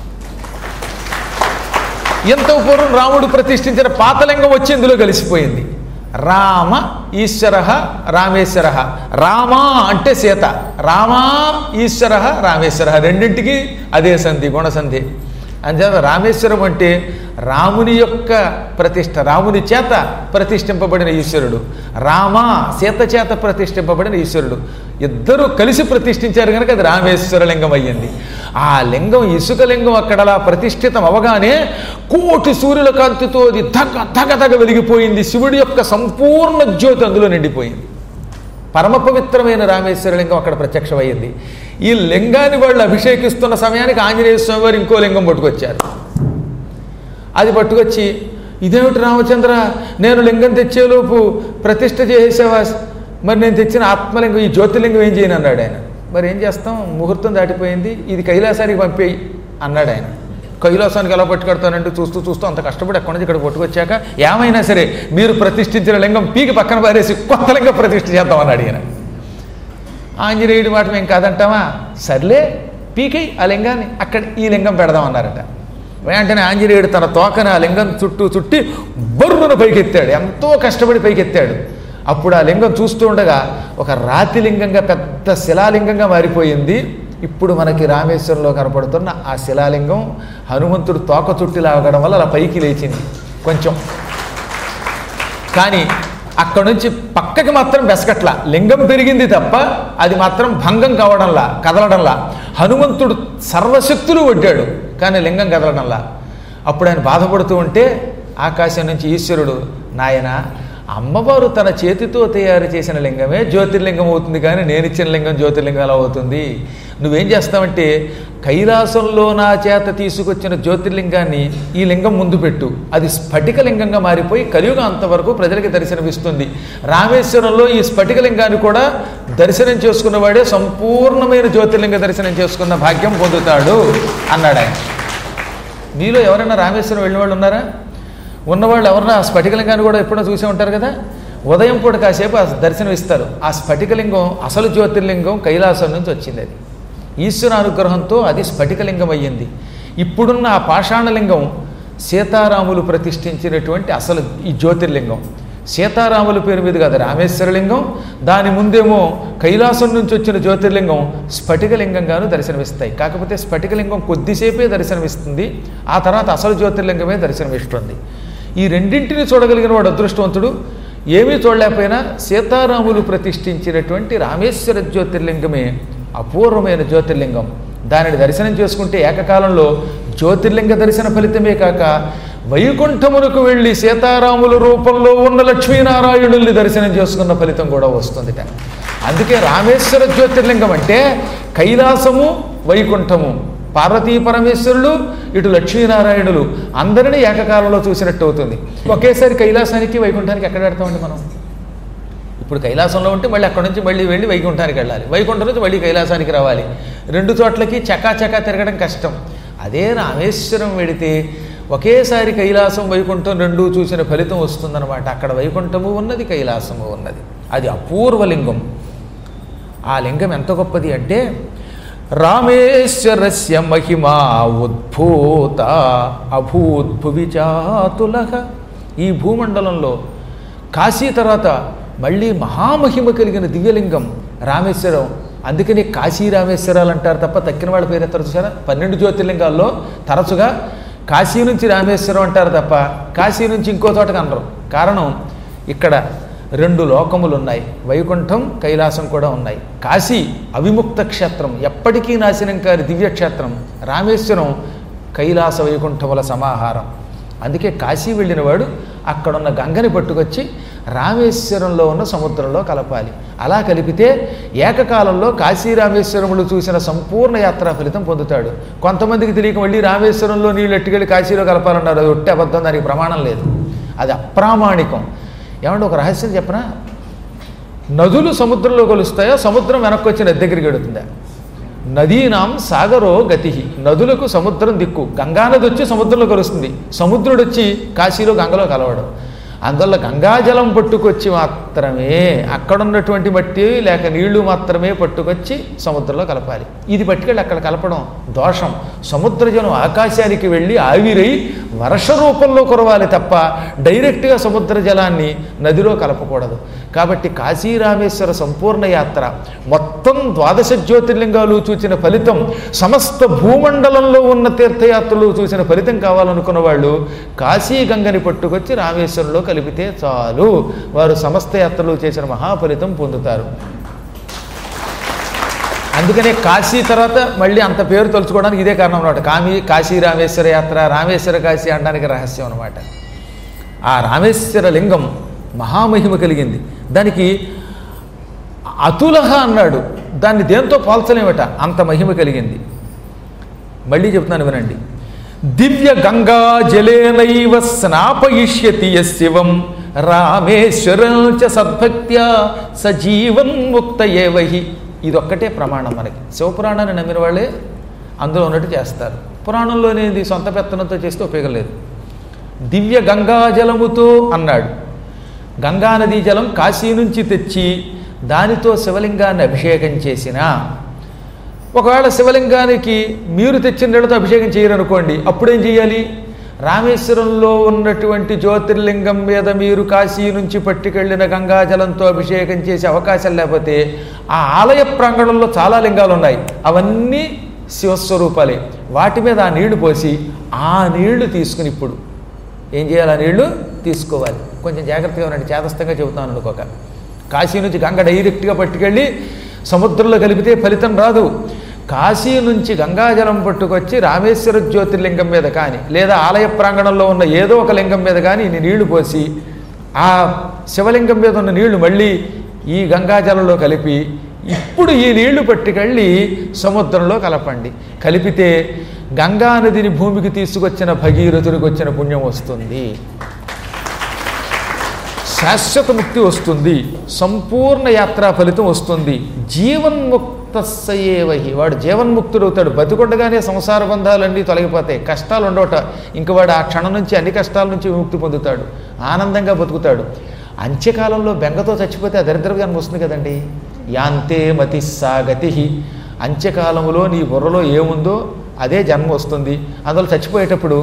ఎంతో పూర్వం రాముడు ప్రతిష్ఠించిన పాతలింగం వచ్చి ఇందులో కలిసిపోయింది రామ ఈశ్వర రామేశ్వర రామ అంటే సీత రామా ఈశ్వర రామేశ్వర రెండింటికి అదే సంధి గుణసంధి అంచేత రామేశ్వరం అంటే రాముని యొక్క ప్రతిష్ఠ రాముని చేత ప్రతిష్ఠింపబడిన ఈశ్వరుడు రామ సీత చేత ప్రతిష్ఠింపబడిన ఈశ్వరుడు ఇద్దరూ కలిసి ప్రతిష్ఠించారు కనుక అది రామేశ్వర లింగం అయ్యింది ఆ లింగం ఇసుక లింగం అక్కడలా ప్రతిష్ఠితం అవగానే కోటి సూర్యుల కాంతితో అది ధగ ధగ ధగ వెలిగిపోయింది శివుడి యొక్క సంపూర్ణ జ్యోతి అందులో నిండిపోయింది పరమ పవిత్రమైన రామేశ్వర లింగం అక్కడ ప్రత్యక్షమయ్యింది ఈ లింగాన్ని వాళ్ళు అభిషేకిస్తున్న సమయానికి ఆంజనేయ స్వామి వారు ఇంకో లింగం పట్టుకొచ్చారు అది పట్టుకొచ్చి ఇదేమిటి రామచంద్ర నేను లింగం తెచ్చేలోపు ప్రతిష్ఠ చేసేవా మరి నేను తెచ్చిన ఆత్మలింగం ఈ జ్యోతిర్లింగం ఏం చేయను అన్నాడు ఆయన మరి ఏం చేస్తాం ముహూర్తం దాటిపోయింది ఇది కైలాసానికి పంపేయి అన్నాడు ఆయన కైలాసానికి ఎలా పట్టుకెడతానంటే చూస్తూ చూస్తూ అంత కష్టపడి అక్కడి నుంచి ఇక్కడ పట్టుకొచ్చాక ఏమైనా సరే మీరు ప్రతిష్ఠించిన లింగం పీకి పక్కన పారేసి కొత్త లింగం ప్రతిష్ఠ చేద్దామన్నాడు ఈయన ఆంజనేయుడి మాట మేము కాదంటామా సర్లే పీకి ఆ లింగాన్ని అక్కడ ఈ లింగం పెడదామన్నారట వెంటనే ఆంజనేయుడు తన తోకన ఆ లింగం చుట్టూ చుట్టి బొర్రును పైకెత్తాడు ఎంతో కష్టపడి పైకెత్తాడు అప్పుడు ఆ లింగం చూస్తూ ఉండగా ఒక రాతి లింగంగా పెద్ద శిలాలింగంగా మారిపోయింది ఇప్పుడు మనకి రామేశ్వరంలో కనపడుతున్న ఆ శిలాలింగం హనుమంతుడు తోక చుట్టి లాగడం వల్ల అలా పైకి లేచింది కొంచెం కానీ అక్కడ నుంచి పక్కకి మాత్రం బెసకట్ల లింగం పెరిగింది తప్ప అది మాత్రం భంగం కావడంలా కదలడంలా హనుమంతుడు సర్వశక్తులు వడ్డాడు కానీ లింగం కదలడంలా అప్పుడు ఆయన బాధపడుతూ ఉంటే ఆకాశం నుంచి ఈశ్వరుడు నాయన అమ్మవారు తన చేతితో తయారు చేసిన లింగమే జ్యోతిర్లింగం అవుతుంది కానీ నేను ఇచ్చిన లింగం జ్యోతిర్లింగం ఎలా అవుతుంది నువ్వేం చేస్తావంటే కైలాసంలో నా చేత తీసుకొచ్చిన జ్యోతిర్లింగాన్ని ఈ లింగం ముందు పెట్టు అది స్ఫటిక లింగంగా మారిపోయి కలియుగం అంతవరకు ప్రజలకి దర్శనమిస్తుంది రామేశ్వరంలో ఈ స్ఫటిక లింగాన్ని కూడా దర్శనం చేసుకున్నవాడే సంపూర్ణమైన జ్యోతిర్లింగ దర్శనం చేసుకున్న భాగ్యం పొందుతాడు అన్నాడు ఆయన మీలో ఎవరైనా రామేశ్వరం వెళ్ళిన వాళ్ళు ఉన్నారా ఉన్నవాళ్ళు ఎవరన్నా ఆ స్ఫటికలింగాన్ని కూడా ఎప్పుడో చూసే ఉంటారు కదా ఉదయం పూట కాసేపు ఆ దర్శనం ఇస్తారు ఆ స్ఫటికలింగం అసలు జ్యోతిర్లింగం కైలాసం నుంచి వచ్చింది అది ఈశ్వర అనుగ్రహంతో అది స్ఫటికలింగం అయ్యింది ఇప్పుడున్న ఆ పాషాణలింగం సీతారాములు ప్రతిష్ఠించినటువంటి అసలు ఈ జ్యోతిర్లింగం సీతారాముల పేరు మీద కాదు రామేశ్వరలింగం దాని ముందేమో కైలాసం నుంచి వచ్చిన జ్యోతిర్లింగం స్ఫటికలింగంగాను దర్శనమిస్తాయి కాకపోతే స్ఫటికలింగం కొద్దిసేపే దర్శనమిస్తుంది ఆ తర్వాత అసలు జ్యోతిర్లింగమే దర్శనమిస్తుంది ఈ రెండింటిని చూడగలిగిన వాడు అదృష్టవంతుడు ఏమీ చూడలేకపోయినా సీతారాములు ప్రతిష్ఠించినటువంటి రామేశ్వర జ్యోతిర్లింగమే అపూర్వమైన జ్యోతిర్లింగం దానిని దర్శనం చేసుకుంటే ఏకకాలంలో జ్యోతిర్లింగ దర్శన ఫలితమే కాక వైకుంఠమునకు వెళ్ళి సీతారాముల రూపంలో ఉన్న లక్ష్మీనారాయణుల్ని దర్శనం చేసుకున్న ఫలితం కూడా వస్తుందిట అందుకే రామేశ్వర జ్యోతిర్లింగం అంటే కైలాసము వైకుంఠము పార్వతీ పరమేశ్వరులు ఇటు లక్ష్మీనారాయణులు అందరినీ ఏకకాలంలో చూసినట్టు అవుతుంది ఒకేసారి కైలాసానికి వైకుంఠానికి ఎక్కడ పెడతామండి మనం ఇప్పుడు కైలాసంలో ఉంటే మళ్ళీ అక్కడ నుంచి మళ్ళీ వెళ్ళి వైకుంఠానికి వెళ్ళాలి వైకుంఠం నుంచి మళ్ళీ కైలాసానికి రావాలి రెండు చోట్లకి చకా చకా తిరగడం కష్టం అదే రామేశ్వరం వెడితే ఒకేసారి కైలాసం వైకుంఠం రెండూ చూసిన ఫలితం వస్తుందన్నమాట అక్కడ వైకుంఠము ఉన్నది కైలాసము ఉన్నది అది అపూర్వలింగం ఆ లింగం ఎంత గొప్పది అంటే రామేశ్వరస్య మహిమా ఉద్భూత అభూద్భువి చాతులహ ఈ భూమండలంలో కాశీ తర్వాత మళ్ళీ మహామహిమ కలిగిన దివ్యలింగం రామేశ్వరం అందుకని కాశీ రామేశ్వరాలు అంటారు తప్ప తక్కిన వాళ్ళ పేరు ఎత్తారు చూసారా పన్నెండు జ్యోతిర్లింగాల్లో తరచుగా కాశీ నుంచి రామేశ్వరం అంటారు తప్ప కాశీ నుంచి ఇంకో చోటకి అనరు కారణం ఇక్కడ రెండు లోకములు ఉన్నాయి వైకుంఠం కైలాసం కూడా ఉన్నాయి కాశీ అవిముక్త క్షేత్రం ఎప్పటికీ నాశనం కాని దివ్యక్షేత్రం రామేశ్వరం కైలాస వైకుంఠముల సమాహారం అందుకే కాశీ వెళ్ళినవాడు అక్కడున్న గంగని పట్టుకొచ్చి రామేశ్వరంలో ఉన్న సముద్రంలో కలపాలి అలా కలిపితే ఏకకాలంలో కాశీ రామేశ్వరములు చూసిన సంపూర్ణ యాత్రా ఫలితం పొందుతాడు కొంతమందికి తెలియక మళ్ళీ రామేశ్వరంలో నీళ్ళు ఎట్టుకెళ్ళి కాశీలో కలపాలన్నారు అది ఒట్టి అబద్ధం దానికి ప్రమాణం లేదు అది అప్రామాణికం ఏమంటే ఒక రహస్యం చెప్పనా నదులు సముద్రంలో కలుస్తాయో సముద్రం వెనక్కి వచ్చి నది దగ్గరికి వెడుతుందా నదీనాం సాగరో గతి నదులకు సముద్రం దిక్కు గంగానది వచ్చి సముద్రంలో కలుస్తుంది సముద్రుడు వచ్చి కాశీలో గంగలో కలవడం అందువల్ల గంగాజలం పట్టుకొచ్చి మాత్రమే అక్కడున్నటువంటి మట్టి లేక నీళ్లు మాత్రమే పట్టుకొచ్చి సముద్రంలో కలపాలి ఇది పట్టుకెళ్ళి అక్కడ కలపడం దోషం సముద్ర జలం ఆకాశానికి వెళ్ళి ఆవిరై వర్ష రూపంలో కురవాలి తప్ప డైరెక్ట్గా సముద్ర జలాన్ని నదిలో కలపకూడదు కాబట్టి కాశీ రామేశ్వర సంపూర్ణ యాత్ర మొత్తం ద్వాదశ జ్యోతిర్లింగాలు చూసిన ఫలితం సమస్త భూమండలంలో ఉన్న తీర్థయాత్రలు చూసిన ఫలితం కావాలనుకున్న వాళ్ళు కాశీ గంగని పట్టుకొచ్చి రామేశ్వరంలో కలిపితే చాలు వారు సమస్త యాత్రలు చేసిన మహాఫలితం పొందుతారు అందుకనే కాశీ తర్వాత మళ్ళీ అంత పేరు తలుచుకోవడానికి ఇదే కారణం అనమాట కామి కాశీ రామేశ్వర యాత్ర రామేశ్వర కాశీ అనడానికి రహస్యం అనమాట ఆ రామేశ్వర లింగం మహామహిమ కలిగింది దానికి అతులహ అన్నాడు దాన్ని దేంతో పోల్చలేమట అంత మహిమ కలిగింది మళ్ళీ చెప్తున్నాను వినండి దివ్య గంగా జలేనైవ స్నాపయిష్యతి శివం రామేశ్వరం చ సద్భక్త్యా సజీవన్ ముక్త ఏవహి ఇదొక్కటే ప్రమాణం మనకి శివపురాణాన్ని నమ్మిన వాళ్ళే అందులో ఉన్నట్టు చేస్తారు పురాణంలోనేది సొంత పెత్తనంతో చేస్తే ఉపయోగం లేదు దివ్య గంగాజలముతో అన్నాడు గంగానదీ జలం కాశీ నుంచి తెచ్చి దానితో శివలింగాన్ని అభిషేకం చేసిన ఒకవేళ శివలింగానికి మీరు తెచ్చిన నీళ్ళతో అభిషేకం చేయరనుకోండి అప్పుడేం చేయాలి రామేశ్వరంలో ఉన్నటువంటి జ్యోతిర్లింగం మీద మీరు కాశీ నుంచి పట్టుకెళ్ళిన గంగాజలంతో అభిషేకం చేసే అవకాశం లేకపోతే ఆ ఆలయ ప్రాంగణంలో చాలా లింగాలు ఉన్నాయి అవన్నీ శివస్వరూపాలే వాటి మీద ఆ నీళ్లు పోసి ఆ నీళ్లు తీసుకుని ఇప్పుడు ఏం చేయాలి ఆ నీళ్లు తీసుకోవాలి కొంచెం జాగ్రత్తగా ఉండండి చేతస్థంగా చెబుతాను అనుకోక కాశీ నుంచి గంగ డైరెక్ట్గా పట్టుకెళ్ళి సముద్రంలో కలిపితే ఫలితం రాదు కాశీ నుంచి గంగాజలం పట్టుకొచ్చి రామేశ్వర జ్యోతిర్లింగం మీద కానీ లేదా ఆలయ ప్రాంగణంలో ఉన్న ఏదో ఒక లింగం మీద కానీ ఇన్ని నీళ్లు పోసి ఆ శివలింగం మీద ఉన్న నీళ్లు మళ్ళీ ఈ గంగాజలంలో కలిపి ఇప్పుడు ఈ నీళ్లు పట్టుకెళ్ళి సముద్రంలో కలపండి కలిపితే గంగా నదిని భూమికి తీసుకొచ్చిన భగీరథుడికి వచ్చిన పుణ్యం వస్తుంది శాశ్వత ముక్తి వస్తుంది సంపూర్ణ యాత్రా ఫలితం వస్తుంది జీవన్ముక్తస్సయేవహి వాడు జీవన్ముక్తుడవుతాడు బతికొండగానే సంసార బంధాలన్నీ తొలగిపోతాయి కష్టాలు ఉండవట ఇంక వాడు ఆ క్షణం నుంచి అన్ని కష్టాల నుంచి విముక్తి పొందుతాడు ఆనందంగా బతుకుతాడు అంత్యకాలంలో బెంగతో చచ్చిపోతే ఆ దరిద్ర జన్మ వస్తుంది కదండి యాంతే మతి సాగతి అంత్యకాలంలో నీ బుర్రలో ఏముందో అదే జన్మ వస్తుంది అందులో చచ్చిపోయేటప్పుడు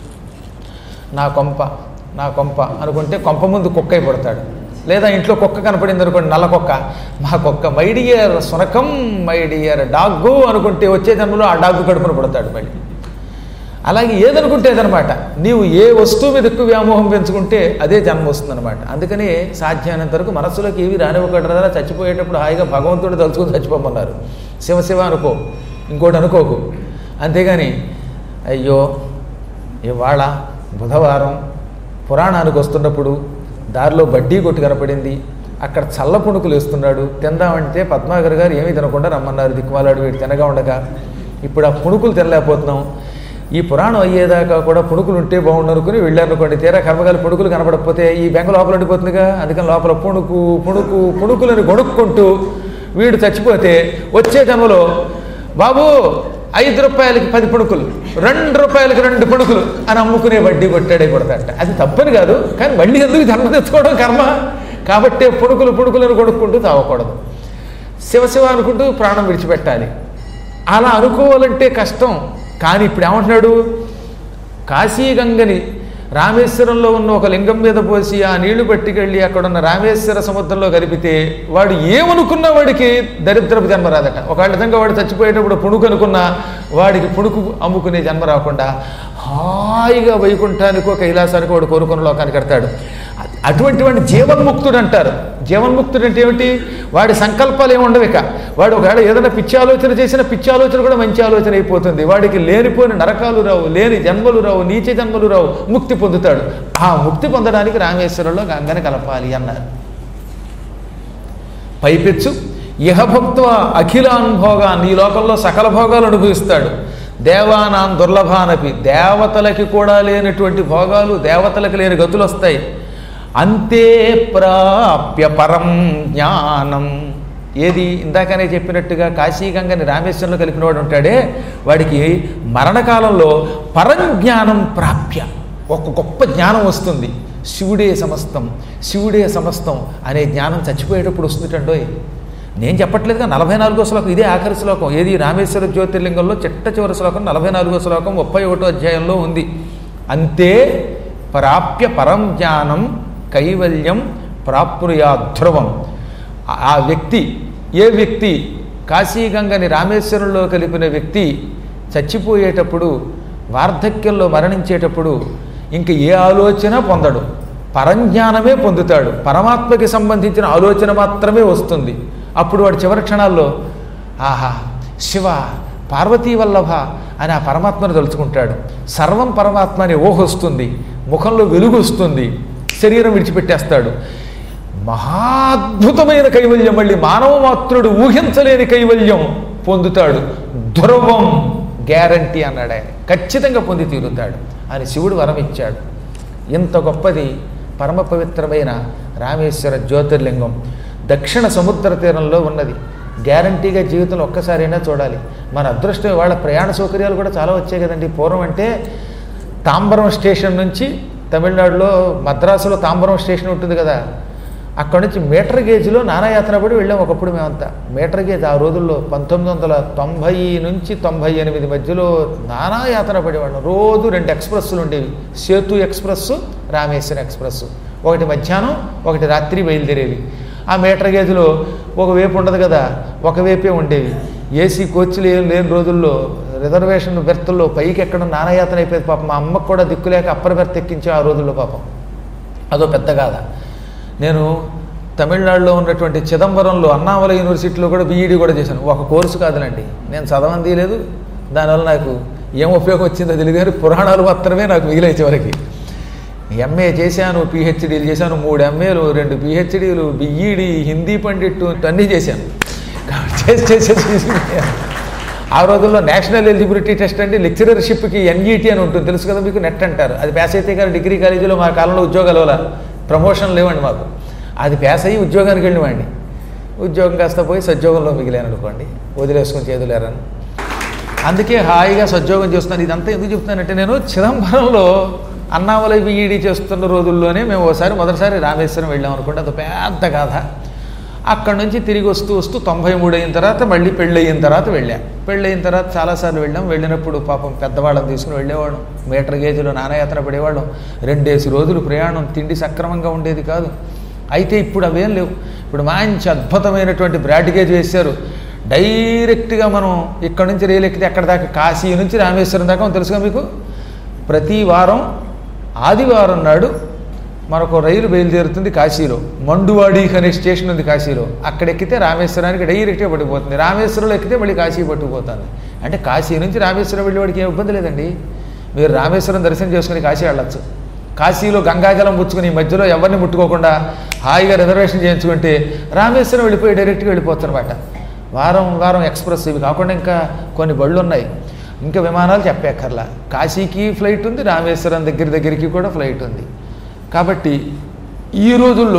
నా కొంప నా కొంప అనుకుంటే కొంప ముందు కుక్క అయి పడతాడు లేదా ఇంట్లో కుక్క కనపడింది అనుకోండి నల్ల కుక్క మా కుక్క మై డియర్ సునకం మై డియర్ డాగ్గు అనుకుంటే వచ్చే జన్మలో ఆ డాగ్గు కడుపున పడతాడు మళ్ళీ అలాగే ఏదనుకుంటే ఏదనమాట నీవు ఏ వస్తువు మీద ఎక్కువ వ్యామోహం పెంచుకుంటే అదే జన్మ వస్తుందన్నమాట అందుకని సాధ్యమైనంత వరకు మనస్సులోకి ఏవి రానివ్వకూడదా చచ్చిపోయేటప్పుడు హాయిగా భగవంతుడు తలుచుకుని చచ్చిపోమన్నారు శివ శివ అనుకో ఇంకోటి అనుకోకు అంతేగాని అయ్యో ఇవాళ బుధవారం పురాణానికి వస్తున్నప్పుడు దారిలో బడ్డీ కొట్టు కనపడింది అక్కడ చల్ల పుణుకులు వేస్తున్నాడు తిందామంటే పద్మాగర్ గారు ఏమీ తినకుండా రమ్మన్నారు దిక్కుమాలాడు వీడు తినగా ఉండగా ఇప్పుడు ఆ పుణుకులు తినలేకపోతున్నాం ఈ పురాణం అయ్యేదాకా కూడా పుణుకులు ఉంటే బాగుండు అనుకుని వెళ్ళారనుకోండి తీరా కర్మగాలి పుణుకులు కనపడకపోతే ఈ బెంగ లోపల ఉండిపోతుందిగా అందుకని లోపల పుణుకు పుణుకు పుణుకులను గొడుక్కుంటూ వీడు చచ్చిపోతే వచ్చే జన్మలో బాబు ఐదు రూపాయలకి పది పుణుకులు రెండు రూపాయలకి రెండు పుణుకులు అని అమ్ముకునే వడ్డీ కొట్టాడే కొడతాట అది తప్పని కాదు కానీ మళ్ళీ ఎందుకు జన్మ తెచ్చుకోవడం కర్మ కాబట్టే పుణుకులు పుణుకులను కొడుక్కుంటూ తాగకూడదు శివశివ అనుకుంటూ ప్రాణం విడిచిపెట్టాలి అలా అనుకోవాలంటే కష్టం కానీ ఇప్పుడు ఏమంటున్నాడు కాశీగంగని రామేశ్వరంలో ఉన్న ఒక లింగం మీద పోసి ఆ నీళ్లు పట్టుకెళ్ళి అక్కడ ఉన్న రామేశ్వర సముద్రంలో కలిపితే వాడు ఏమనుకున్న వాడికి దరిద్రపు జన్మ రాదట ఒకవేళ నిజంగా వాడు చచ్చిపోయేటప్పుడు పుణుకు అనుకున్నా వాడికి పుణుకు అమ్ముకునే జన్మ రాకుండా హాయిగా వైకుంఠానికో కైలాసానికో వాడు కోరుకున్న లోకానికి కడతాడు అ- అటువంటి వాడిని జీవన్ముక్తుడు అంటారు జీవన్ముక్తుడు అంటే ఏమిటి వాడి సంకల్పాలు ఏమి ఉండవు ఇక వాడు ఒకవేళ ఏదైనా పిచ్చి ఆలోచన చేసిన పిచ్చి ఆలోచన కూడా మంచి ఆలోచన అయిపోతుంది వాడికి లేనిపోయిన నరకాలు రావు లేని జన్మలు రావు నీచ జన్మలు రావు ముక్తి పొందుతాడు ఆ ముక్తి పొందడానికి రామేశ్వరంలో గంగని కలపాలి అన్నారు పైపెచ్చు ఇహభక్త్వ అఖిలాన్ భోగాన్ని ఈ లోకంలో సకల భోగాలు అనుభవిస్తాడు దేవానాం దుర్లభానపి దేవతలకి కూడా లేనటువంటి భోగాలు దేవతలకు లేని గతులు వస్తాయి అంతే ప్రాప్య పరం జ్ఞానం ఏది ఇందాకనే చెప్పినట్టుగా కాశీగంగని రామేశ్వరంలో కలిపినవాడు ఉంటాడే వాడికి మరణకాలంలో పరంజ్ఞానం ప్రాప్య ఒక గొప్ప జ్ఞానం వస్తుంది శివుడే సమస్తం శివుడే సమస్తం అనే జ్ఞానం చచ్చిపోయేటప్పుడు వస్తుందండోయ్ నేను చెప్పట్లేదుగా నలభై నాలుగో శ్లోకం ఇదే ఆఖరి శ్లోకం ఏది రామేశ్వర జ్యోతిర్లింగంలో చిట్ట చివరి శ్లోకం నలభై నాలుగో శ్లోకం ముప్పై ఒకటో అధ్యాయంలో ఉంది అంతే ప్రాప్య పరం జ్ఞానం కైవల్యం ప్రాప్నుయా ధ్రువం ఆ- ఆ వ్యక్తి ఏ వ్యక్తి కాశీగంగని రామేశ్వరంలో కలిపిన వ్యక్తి చచ్చిపోయేటప్పుడు వార్ధక్యంలో మరణించేటప్పుడు ఇంక ఏ ఆలోచన పొందడు పరంజ్ఞానమే పొందుతాడు పరమాత్మకి సంబంధించిన ఆలోచన మాత్రమే వస్తుంది అప్పుడు వాడు చివరి క్షణాల్లో ఆహా శివ పార్వతీ వల్లభ అని ఆ పరమాత్మను తలుచుకుంటాడు సర్వం పరమాత్మ అనే ఊహ వస్తుంది ముఖంలో వెలుగు వస్తుంది శరీరం విడిచిపెట్టేస్తాడు మహాద్భుతమైన కైవల్యం మళ్ళీ మానవ మాత్రుడు ఊహించలేని కైవల్యం పొందుతాడు ధ్రువం గ్యారంటీ అన్నాడు ఆయన ఖచ్చితంగా పొంది తీరుతాడు అని శివుడు వరం ఇచ్చాడు ఇంత గొప్పది పరమ పవిత్రమైన రామేశ్వర జ్యోతిర్లింగం దక్షిణ సముద్ర తీరంలో ఉన్నది గ్యారంటీగా జీవితంలో ఒక్కసారైనా చూడాలి మన అదృష్టం వాళ్ళ ప్రయాణ సౌకర్యాలు కూడా చాలా వచ్చాయి కదండి పూర్వం అంటే తాంబరం స్టేషన్ నుంచి తమిళనాడులో మద్రాసులో తాంబరం స్టేషన్ ఉంటుంది కదా అక్కడ నుంచి మీటర్ గేజ్లో నానాయాత్ర పడి వెళ్ళాం ఒకప్పుడు మేమంతా మీటర్ గేజ్ ఆ రోజుల్లో పంతొమ్మిది వందల తొంభై నుంచి తొంభై ఎనిమిది మధ్యలో నానాయాత్ర పడేవాళ్ళం రోజు రెండు ఎక్స్ప్రెస్సులు ఉండేవి సేతు ఎక్స్ప్రెస్ రామేశ్వరం ఎక్స్ప్రెస్ ఒకటి మధ్యాహ్నం ఒకటి రాత్రి బయలుదేరేవి ఆ మీటర్ గేజ్లో ఒక వైపు ఉండదు కదా ఒక వైపే ఉండేవి ఏసీ కోచ్లు ఏం లేని రోజుల్లో రిజర్వేషన్ బెర్తుల్లో పైకి ఎక్కడం నానాయాతన అయిపోయేది పాపం మా అమ్మకు కూడా దిక్కులేక అప్పర్ బెర్త్ ఎక్కించే ఆ రోజుల్లో పాపం అదో పెద్ద గాథ నేను తమిళనాడులో ఉన్నటువంటి చిదంబరంలో అన్నామల యూనివర్సిటీలో కూడా బీఈడీ కూడా చేశాను ఒక కోర్సు కాదులండి నేను చదవంది లేదు దానివల్ల నాకు ఏం ఉపయోగం వచ్చిందో తెలియదు కానీ పురాణాలు మాత్రమే నాకు మిగిలే చివరికి ఎంఏ చేశాను పిహెచ్డీలు చేశాను మూడు ఎంఏలు రెండు పిహెచ్డీలు బిఈడి హిందీ పండిట్టు అన్నీ చేశాను కాబట్టి చేసి చేసేసి తీసుకుపోయాను. ఆ రోజుల్లో నేషనల్ ఎలిజిబిలిటీ టెస్ట్ అంటే లెక్చరర్షిప్కి ఎన్ఈటీ అని ఉంటుంది తెలుసు కదా మీకు నెట్ అంటారు అది పాస్ అయితే కానీ డిగ్రీ కాలేజీలో మా కాలంలో ఉద్యోగాలు వల్ల ప్రమోషన్ లేవండి మాకు అది పాస్ అయ్యి ఉద్యోగానికి వెళ్ళివాడిని ఉద్యోగం కాస్త పోయి సద్యోగంలో మిగిలాను అనుకోండి వదిలేసుకొని చేదులేరని అందుకే హాయిగా సద్యోగం చేస్తున్నాను ఇదంతా ఎందుకు చెప్తున్నానంటే నేను చిదంబరంలో అన్నామలై బిఈడి చేస్తున్న రోజుల్లోనే మేము ఒకసారి మొదటిసారి రామేశ్వరం వెళ్ళాం అనుకోండి అది పెద్ద గాథ అక్కడి నుంచి తిరిగి వస్తూ వస్తూ తొంభై మూడు అయిన తర్వాత మళ్ళీ పెళ్ళి అయిన తర్వాత వెళ్ళాం పెళ్ళి అయిన తర్వాత చాలాసార్లు వెళ్ళాం వెళ్ళినప్పుడు పాపం పెద్దవాళ్ళని తీసుకుని వెళ్ళేవాళ్ళం మీటర్ గేజులు నానయాత్ర పడేవాళ్ళం రెండేసి రోజులు ప్రయాణం తిండి సక్రమంగా ఉండేది కాదు అయితే ఇప్పుడు అవేం లేవు ఇప్పుడు మంచి అద్భుతమైనటువంటి బ్రాడ్ గేజ్ వేశారు డైరెక్ట్గా మనం ఇక్కడ నుంచి రైలు ఎక్కితే ఎక్కడ దాకా కాశీ నుంచి రామేశ్వరం దాకా తెలుసుగా మీకు ప్రతి వారం ఆదివారం నాడు మనకు రైలు బయలుదేరుతుంది కాశీలో మండువాడి అనే స్టేషన్ ఉంది కాశీలో అక్కడ ఎక్కితే రామేశ్వరానికి డైరెక్ట్గా పట్టుకుపోతుంది రామేశ్వరంలో ఎక్కితే మళ్ళీ కాశీ పట్టుకుపోతుంది అంటే కాశీ నుంచి రామేశ్వరం వెళ్ళేవాడికి ఏం ఇబ్బంది లేదండి మీరు రామేశ్వరం దర్శనం చేసుకుని కాశీ వెళ్ళొచ్చు కాశీలో గంగాజలం పుచ్చుకుని ఈ మధ్యలో ఎవరిని ముట్టుకోకుండా హాయిగా రిజర్వేషన్ చేయించుకుంటే రామేశ్వరం వెళ్ళిపోయి డైరెక్ట్గా వెళ్ళిపోవచ్చు అనమాట వారం వారం ఎక్స్ప్రెస్ ఇవి కాకుండా ఇంకా కొన్ని బళ్ళు ఉన్నాయి ఇంకా విమానాలు చెప్పేక్కర్లా కాశీకి ఫ్లైట్ ఉంది రామేశ్వరం దగ్గర దగ్గరికి కూడా ఫ్లైట్ ఉంది కాబట్టి ఈ రోజుల్లో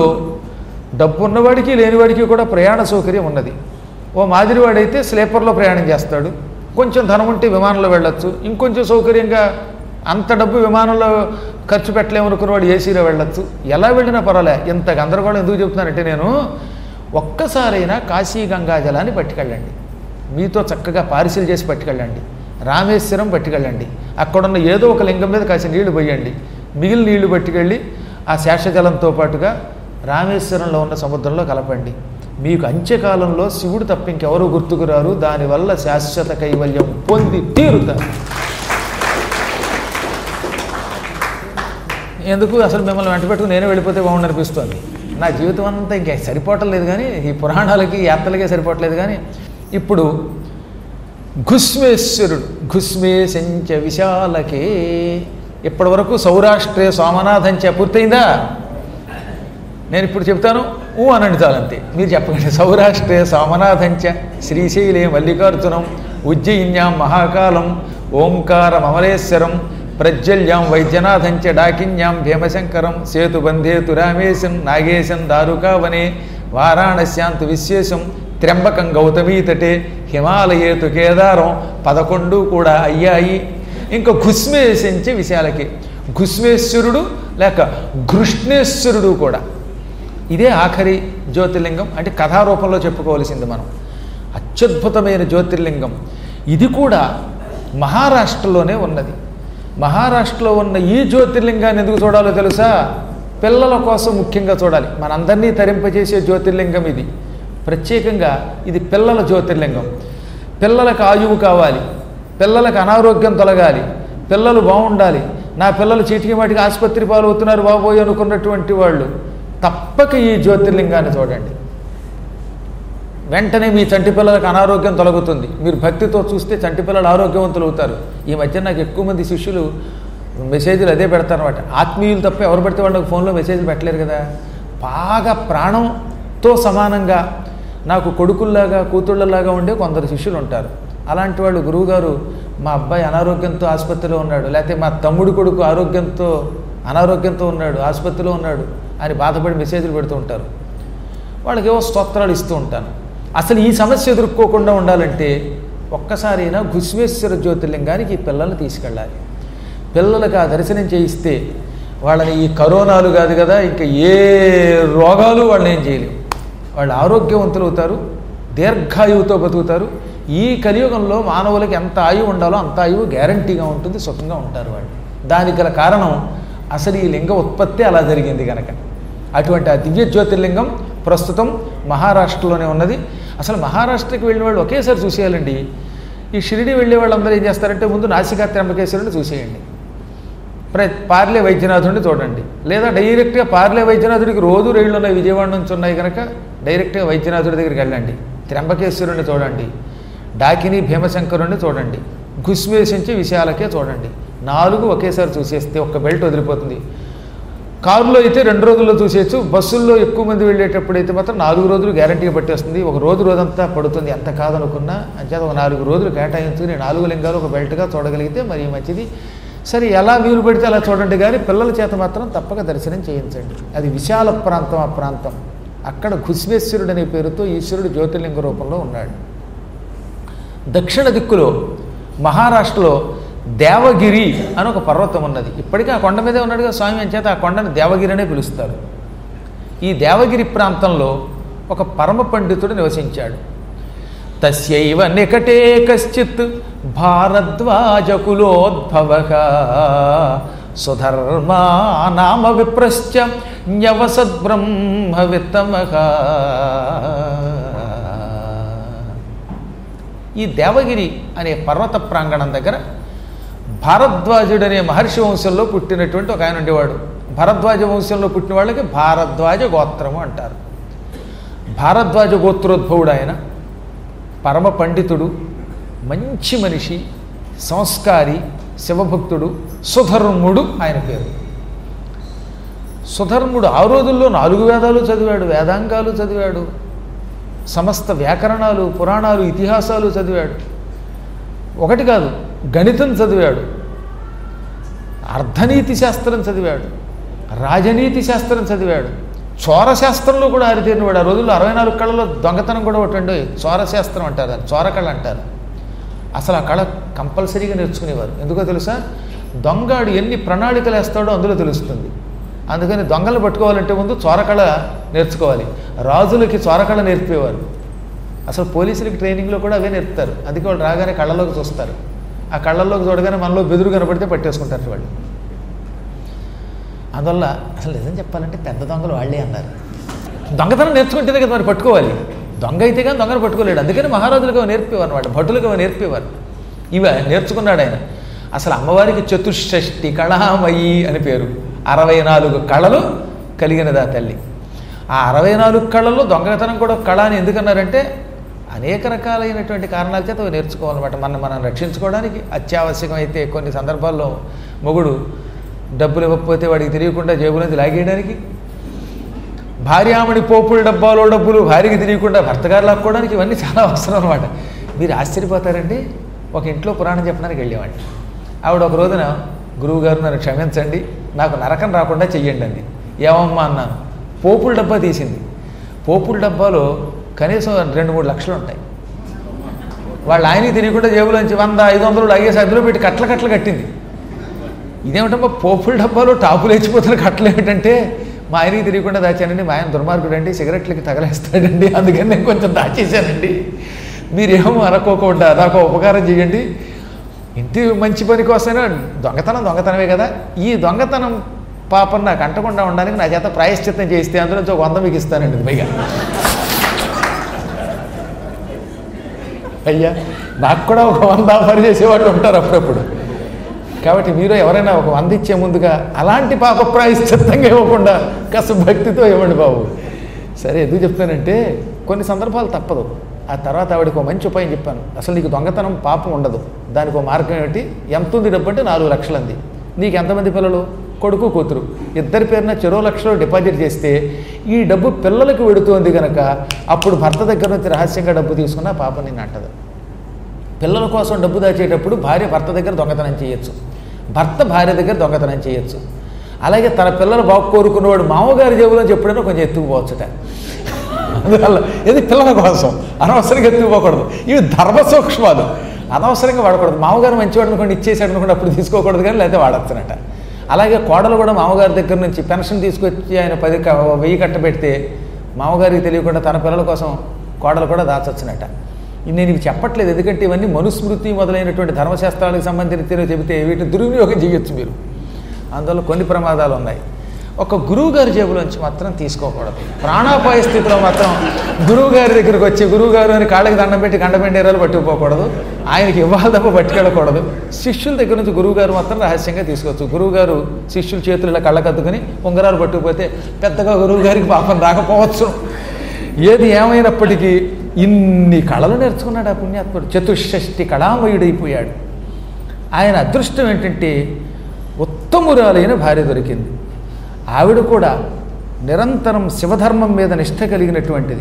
డబ్బు ఉన్నవాడికి లేనివాడికి కూడా ప్రయాణ సౌకర్యం ఉన్నది ఓ మాదిరివాడైతే స్లీపర్లో ప్రయాణం చేస్తాడు కొంచెం ధనం ఉంటే విమానంలో వెళ్ళొచ్చు ఇంకొంచెం సౌకర్యంగా అంత డబ్బు విమానంలో ఖర్చు పెట్టలేమనుకున్నవాడు ఏసీలో వెళ్ళొచ్చు ఎలా వెళ్ళినా పర్వాలే ఇంత గందరగోళం ఎందుకు చెప్తున్నానంటే నేను ఒక్కసారైనా కాశీ గంగా జలాన్ని పట్టుకెళ్ళండి మీతో చక్కగా పారిశీల్ చేసి పట్టుకెళ్ళండి రామేశ్వరం పట్టుకెళ్ళండి అక్కడున్న ఏదో ఒక లింగం మీద కాసి నీళ్లు పోయండి మిగిలిన నీళ్లు పట్టుకెళ్ళి ఆ శేషజలంతో పాటుగా రామేశ్వరంలో ఉన్న సముద్రంలో కలపండి మీకు అంత్యకాలంలో శివుడు తప్ప ఇంకెవరూ గుర్తుకురారు దానివల్ల శాశ్వత కైవల్యం పొంది తీరుతారు ఎందుకు అసలు మిమ్మల్ని వెంట పెట్టుకుని నేనే వెళ్ళిపోతే బాగుండు అనిపిస్తుంది నా జీవితం అంతా ఇంకా సరిపోవటం లేదు కానీ ఈ పురాణాలకి యాత్రలకే సరిపోవట్లేదు కానీ ఇప్పుడు ఘుస్మేశ్వరుడు ఘుస్మేశంచ విశాలకే ఇప్పటి వరకు సౌరాష్ట్రే సోమనాథంచ పూర్తయిందా నేను ఇప్పుడు చెప్తాను ఊ అనండి చాలంతే మీరు చెప్పకండి సౌరాష్ట్రే సోమనాథంచ శ్రీశైలే మల్లికార్జునం ఉజ్జయిన్యాం మహాకాలం ఓంకారం అమలేశ్వరం ప్రజ్వల్యాం వైద్యనాథంచ డాకిన్యాం భీమశంకరం సేతుబంధేతు రామేశం నాగేశం దారుకావనే వారాణస్యాంతు విశ్వేశం త్ర్యంబకం గౌతమీ తటే హిమాలయేతు కేదారం పదకొండు కూడా అయ్యాయి ఇంకా ఘుస్మేశంచే విశాలకి ఘుస్మేశ్వరుడు లేక ఘృష్ణేశ్వరుడు కూడా ఇదే ఆఖరి జ్యోతిర్లింగం అంటే కథారూపంలో చెప్పుకోవలసింది మనం అత్యద్భుతమైన జ్యోతిర్లింగం ఇది కూడా మహారాష్ట్రలోనే ఉన్నది మహారాష్ట్రలో ఉన్న ఈ జ్యోతిర్లింగాన్ని ఎందుకు చూడాలో తెలుసా పిల్లల కోసం ముఖ్యంగా చూడాలి మనందరినీ తరింపజేసే జ్యోతిర్లింగం ఇది ప్రత్యేకంగా ఇది పిల్లల జ్యోతిర్లింగం పిల్లలకు ఆయువు కావాలి పిల్లలకు అనారోగ్యం తొలగాలి పిల్లలు బాగుండాలి నా పిల్లలు చీటికి మాటికి ఆసుపత్రి పాలు అవుతున్నారు బాబోయ్ అనుకున్నటువంటి వాళ్ళు తప్పక ఈ జ్యోతిర్లింగాన్ని చూడండి వెంటనే మీ చంటి పిల్లలకు అనారోగ్యం తొలగుతుంది మీరు భక్తితో చూస్తే చంటి పిల్లలు ఆరోగ్యవంతులు అవుతారు ఈ మధ్య నాకు ఎక్కువ మంది శిష్యులు మెసేజ్లు అదే పెడతారనమాట ఆత్మీయులు తప్ప ఎవరు పెడితే వాళ్ళకి ఫోన్లో మెసేజ్లు పెట్టలేరు కదా బాగా ప్రాణంతో సమానంగా నాకు కొడుకుల్లాగా కూతుళ్ళలాగా ఉండే కొందరు శిష్యులు ఉంటారు అలాంటి వాళ్ళు గురువుగారు మా అబ్బాయి అనారోగ్యంతో ఆసుపత్రిలో ఉన్నాడు లేకపోతే మా తమ్ముడు కొడుకు ఆరోగ్యంతో అనారోగ్యంతో ఉన్నాడు ఆసుపత్రిలో ఉన్నాడు అని బాధపడి మెసేజ్లు పెడుతూ ఉంటారు వాళ్ళకి ఏవో స్తోత్రాలు ఇస్తూ ఉంటాను అసలు ఈ సమస్య ఎదుర్కోకుండా ఉండాలంటే ఒక్కసారైనా ఘుస్మేశ్వర జ్యోతిర్లింగానికి ఈ పిల్లల్ని తీసుకెళ్ళాలి పిల్లలకు ఆ దర్శనం చేయిస్తే వాళ్ళని ఈ కరోనాలు కాదు కదా ఇంకా ఏ రోగాలు వాళ్ళని ఏం చేయలేవు వాళ్ళు ఆరోగ్యవంతులు అవుతారు దీర్ఘాయువుతో బతుకుతారు ఈ కలియుగంలో మానవులకి ఎంత ఆయువు ఉండాలో అంత ఆయువు గ్యారంటీగా ఉంటుంది సుఖంగా ఉంటారు వాళ్ళు దానికి గల కారణం అసలు ఈ లింగ ఉత్పత్తి అలా జరిగింది కనుక అటువంటి ఆ దివ్య జ్యోతిర్లింగం ప్రస్తుతం మహారాష్ట్రలోనే ఉన్నది అసలు మహారాష్ట్రకి వెళ్ళిన వాళ్ళు ఒకేసారి చూసేయాలండి ఈ షిరిడి వెళ్ళే వాళ్ళందరూ ఏం చేస్తారంటే ముందు నాసికా త్రంబకేశ్వరుని చూసేయండి ప్ర పార్లే వైద్యనాథుడిని చూడండి లేదా డైరెక్ట్గా పార్లే వైద్యనాథుడికి రోజు రైళ్ళు ఉన్నాయి విజయవాడ నుంచి ఉన్నాయి కనుక డైరెక్ట్గా వైద్యనాథుడి దగ్గరికి వెళ్ళండి త్రంబకేశ్వరుని చూడండి డాకిని భీమశంకరుణ్ణి చూడండి ఘుస్మేసించి విశాలకే చూడండి నాలుగు ఒకేసారి చూసేస్తే ఒక్క బెల్ట్ వదిలిపోతుంది కారులో అయితే రెండు రోజుల్లో చూసేయచ్చు బస్సుల్లో ఎక్కువ మంది వెళ్ళేటప్పుడు అయితే మాత్రం నాలుగు రోజులు గ్యారంటీగా పట్టేస్తుంది ఒక రోజు రోజంతా పడుతుంది ఎంత కాదనుకున్నా అంచేత ఒక నాలుగు రోజులు కేటాయించుకుని నాలుగు లింగాలు ఒక బెల్ట్గా చూడగలిగితే మరి మంచిది సరే ఎలా వీలు పడితే అలా చూడండి కానీ పిల్లల చేత మాత్రం తప్పక దర్శనం చేయించండి అది విశాల ప్రాంతం ఆ ప్రాంతం అక్కడ ఘుస్వేశ్వరుడు అనే పేరుతో ఈశ్వరుడు జ్యోతిర్లింగ రూపంలో ఉన్నాడు దక్షిణ దిక్కులో మహారాష్ట్రలో దేవగిరి అని ఒక పర్వతం ఉన్నది ఇప్పటికీ ఆ కొండ మీదే ఉన్నాడుగా స్వామి అని చేత ఆ కొండని దేవగిరి అనే పిలుస్తారు ఈ దేవగిరి ప్రాంతంలో ఒక పరమ పండితుడు నివసించాడు తస్యైవ నికటే కశ్చిత్ భారద్వాజకులోద్భవ సుధర్మా నామ విప్రశ్చ ఈ దేవగిరి అనే పర్వత ప్రాంగణం దగ్గర భారద్వాజుడు అనే మహర్షి వంశంలో పుట్టినటువంటి ఒక ఆయన ఉండేవాడు భరద్వాజ వంశంలో పుట్టిన వాళ్ళకి భారద్వాజ గోత్రము అంటారు భారద్వాజ గోత్రోద్భవుడు ఆయన పరమ పండితుడు మంచి మనిషి సంస్కారి శివభక్తుడు సుధర్ముడు ఆయన పేరు సుధర్ముడు ఆ రోజుల్లో నాలుగు వేదాలు చదివాడు వేదాంగాలు చదివాడు సమస్త వ్యాకరణాలు పురాణాలు ఇతిహాసాలు చదివాడు ఒకటి కాదు గణితం చదివాడు అర్ధనీతి శాస్త్రం చదివాడు రాజనీతి శాస్త్రం చదివాడు చోర శాస్త్రంలో కూడా ఆరితేరినవాడు ఆ రోజుల్లో అరవై నాలుగు కళలో దొంగతనం కూడా ఒకటండి చోర శాస్త్రం అంటారు దాన్ని చోర కళ అంటారు అసలు ఆ కళ కంపల్సరీగా నేర్చుకునేవారు ఎందుకో తెలుసా దొంగాడు ఎన్ని ప్రణాళికలు వేస్తాడో అందులో తెలుస్తుంది అందుకని దొంగలు పట్టుకోవాలంటే ముందు చోరకళ నేర్చుకోవాలి రాజులకి చోరకళ నేర్పేవారు అసలు పోలీసులకి ట్రైనింగ్లో కూడా అవే నేర్పుతారు అందుకే వాళ్ళు రాగానే కళ్ళలోకి చూస్తారు ఆ కళ్ళల్లోకి చూడగానే మనలో బెదురు కనపడితే పట్టేసుకుంటారు వాళ్ళు అందువల్ల అసలు నిజం చెప్పాలంటే పెద్ద దొంగలు వాళ్ళే అన్నారు దొంగతనం నేర్చుకుంటేనే కదా మరి పట్టుకోవాలి దొంగ అయితే కానీ దొంగను పట్టుకోలేడు అందుకని మహారాజులుగా నేర్పేవారు అనమాట భటులుగా నేర్పేవారు ఇవ నేర్చుకున్నాడు ఆయన అసలు అమ్మవారికి చతుషష్ఠి కళామయి అని పేరు అరవై నాలుగు కళలు కలిగినదా తల్లి ఆ అరవై నాలుగు కళల్లో దొంగతనం కూడా ఒక కళ అని ఎందుకన్నారంటే అనేక రకాలైనటువంటి కారణాల చేత అవి నేర్చుకోవాలన్నమాట మనం మనం రక్షించుకోవడానికి అత్యావశ్యకమైతే కొన్ని సందర్భాల్లో మొగుడు డబ్బులు ఇవ్వకపోతే వాడికి తెలియకుండా జేబులోంచి లాగేయడానికి భార్యామణి పోపుల డబ్బాలో డబ్బులు భార్యకి తెలియకుండా భర్తగారు లాక్కోవడానికి ఇవన్నీ చాలా అవసరం అనమాట మీరు ఆశ్చర్యపోతారండి ఒక ఇంట్లో పురాణం చెప్పడానికి వెళ్ళేవాడిని ఆవిడ ఒక రోజున గురువుగారు నన్ను క్షమించండి నాకు నరకం రాకుండా చెయ్యండి అంది ఏమమ్మా అన్నాను పోపుల డబ్బా తీసింది పోపుల డబ్బాలో కనీసం రెండు మూడు లక్షలు ఉంటాయి వాళ్ళు ఆయనకి తెలియకుండా జేబులోంచి వంద ఐదు వందలు లాగేసి అందులో పెట్టి కట్ల కట్టలు కట్టింది ఇదేమిటమ్మా పోపుల డబ్బాలో టాపులు లేచిపోతున్న కట్టలు ఏమిటంటే మా ఆయనకి తెలియకుండా దాచానండి మా ఆయన దుర్మార్గుడు అండి సిగరెట్లకి తగలేస్తాడండి అందుకని నేను కొంచెం దాచేశానండి మీరేమో అనుకోకుండా నాకు ఉపకారం చేయండి ఇంటి మంచి పని కోసమైనా దొంగతనం దొంగతనమే కదా ఈ దొంగతనం పాపం నాకు అంటకుండా ఉండడానికి నా చేత ప్రాయశ్చిత్తం చేస్తే అందులో నుంచి ఒక వంద మీకు ఇస్తానండి పైగా అయ్యా నాకు కూడా ఒక వంద ఆఫర్ చేసేవాళ్ళు ఉంటారు అప్పుడప్పుడు కాబట్టి మీరు ఎవరైనా ఒక వంద ఇచ్చే ముందుగా అలాంటి పాప ప్రాయశ్చిత్తంగా ఇవ్వకుండా కాస్త భక్తితో ఇవ్వండి బాబు సరే ఎందుకు చెప్తానంటే కొన్ని సందర్భాలు తప్పదు ఆ తర్వాత ఆవిడకి ఒక మంచి ఉపాయం చెప్పాను అసలు నీకు దొంగతనం పాపం ఉండదు దానికి ఒక మార్గం ఏమిటి ఎంత ఉంది డబ్బు అంటే నాలుగు లక్షలు అంది నీకు ఎంతమంది పిల్లలు కొడుకు కూతురు ఇద్దరి పేరున చెరో లక్షలు డిపాజిట్ చేస్తే ఈ డబ్బు పిల్లలకు వెడుతోంది కనుక అప్పుడు భర్త దగ్గర నుంచి రహస్యంగా డబ్బు తీసుకున్న పాపం నేను అంటదు పిల్లల కోసం డబ్బు దాచేటప్పుడు భార్య భర్త దగ్గర దొంగతనం చేయొచ్చు భర్త భార్య దగ్గర దొంగతనం చేయొచ్చు అలాగే తన పిల్లలు బాగు కోరుకున్నవాడు మామగారి జేబులో ఎప్పుడైనా కొంచెం ఎత్తుకుపోవచ్చుట అందువల్ల ఇది పిల్లల కోసం అనవసరంగా ఎత్తుకుపోకూడదు ఇవి ధర్మ సూక్ష్మాలు అనవసరంగా వాడకూడదు మామగారు మంచివాడు అనుకోండి ఇచ్చేసాడు అనుకోండి అప్పుడు తీసుకోకూడదు కానీ లేకపోతే వాడచ్చనట అలాగే కోడలు కూడా మామగారి దగ్గర నుంచి పెన్షన్ తీసుకొచ్చి ఆయన పది క- వెయ్యి కట్టబెడితే మామగారికి తెలియకుండా తన పిల్లల కోసం కోడలు కూడా దాచొచ్చునట నేను ఇవి చెప్పట్లేదు ఎందుకంటే ఇవన్నీ మనుస్మృతి మొదలైనటువంటి ధర్మశాస్త్రాలకు సంబంధించిన చెబితే వీటిని దుర్వినియోగం చేయొచ్చు మీరు అందువల్ల కొన్ని ప్రమాదాలు ఉన్నాయి ఒక గురువు గారి జేబులోంచి మాత్రం తీసుకోకూడదు ప్రాణాపాయ స్థితిలో మాత్రం గురువు గారి దగ్గరికి వచ్చి గురువు గారు అని కాళ్ళకి దండం పెట్టి గండపెండేరాలు పట్టుకుపోకూడదు ఆయనకి ఇవ్వాలి తప్ప పట్టుకెళ్ళకూడదు శిష్యుల దగ్గర నుంచి గురువు గారు మాత్రం రహస్యంగా తీసుకోవచ్చు గురువు గారు శిష్యుల చేతులు ఇలా కళ్ళకద్దుకుని ఉంగరాలు పట్టుకుపోతే పెద్దగా గురువు గారికి పాపం రాకపోవచ్చు ఏది ఏమైనప్పటికీ ఇన్ని కళలు నేర్చుకున్నాడు ఆ పుణ్యాత్ముడు చతుషష్టి కళామయుడైపోయాడు ఆయన అదృష్టం ఏంటంటే ఉత్తమురాలైన భార్య దొరికింది ఆవిడ కూడా నిరంతరం శివధర్మం మీద నిష్ట కలిగినటువంటిది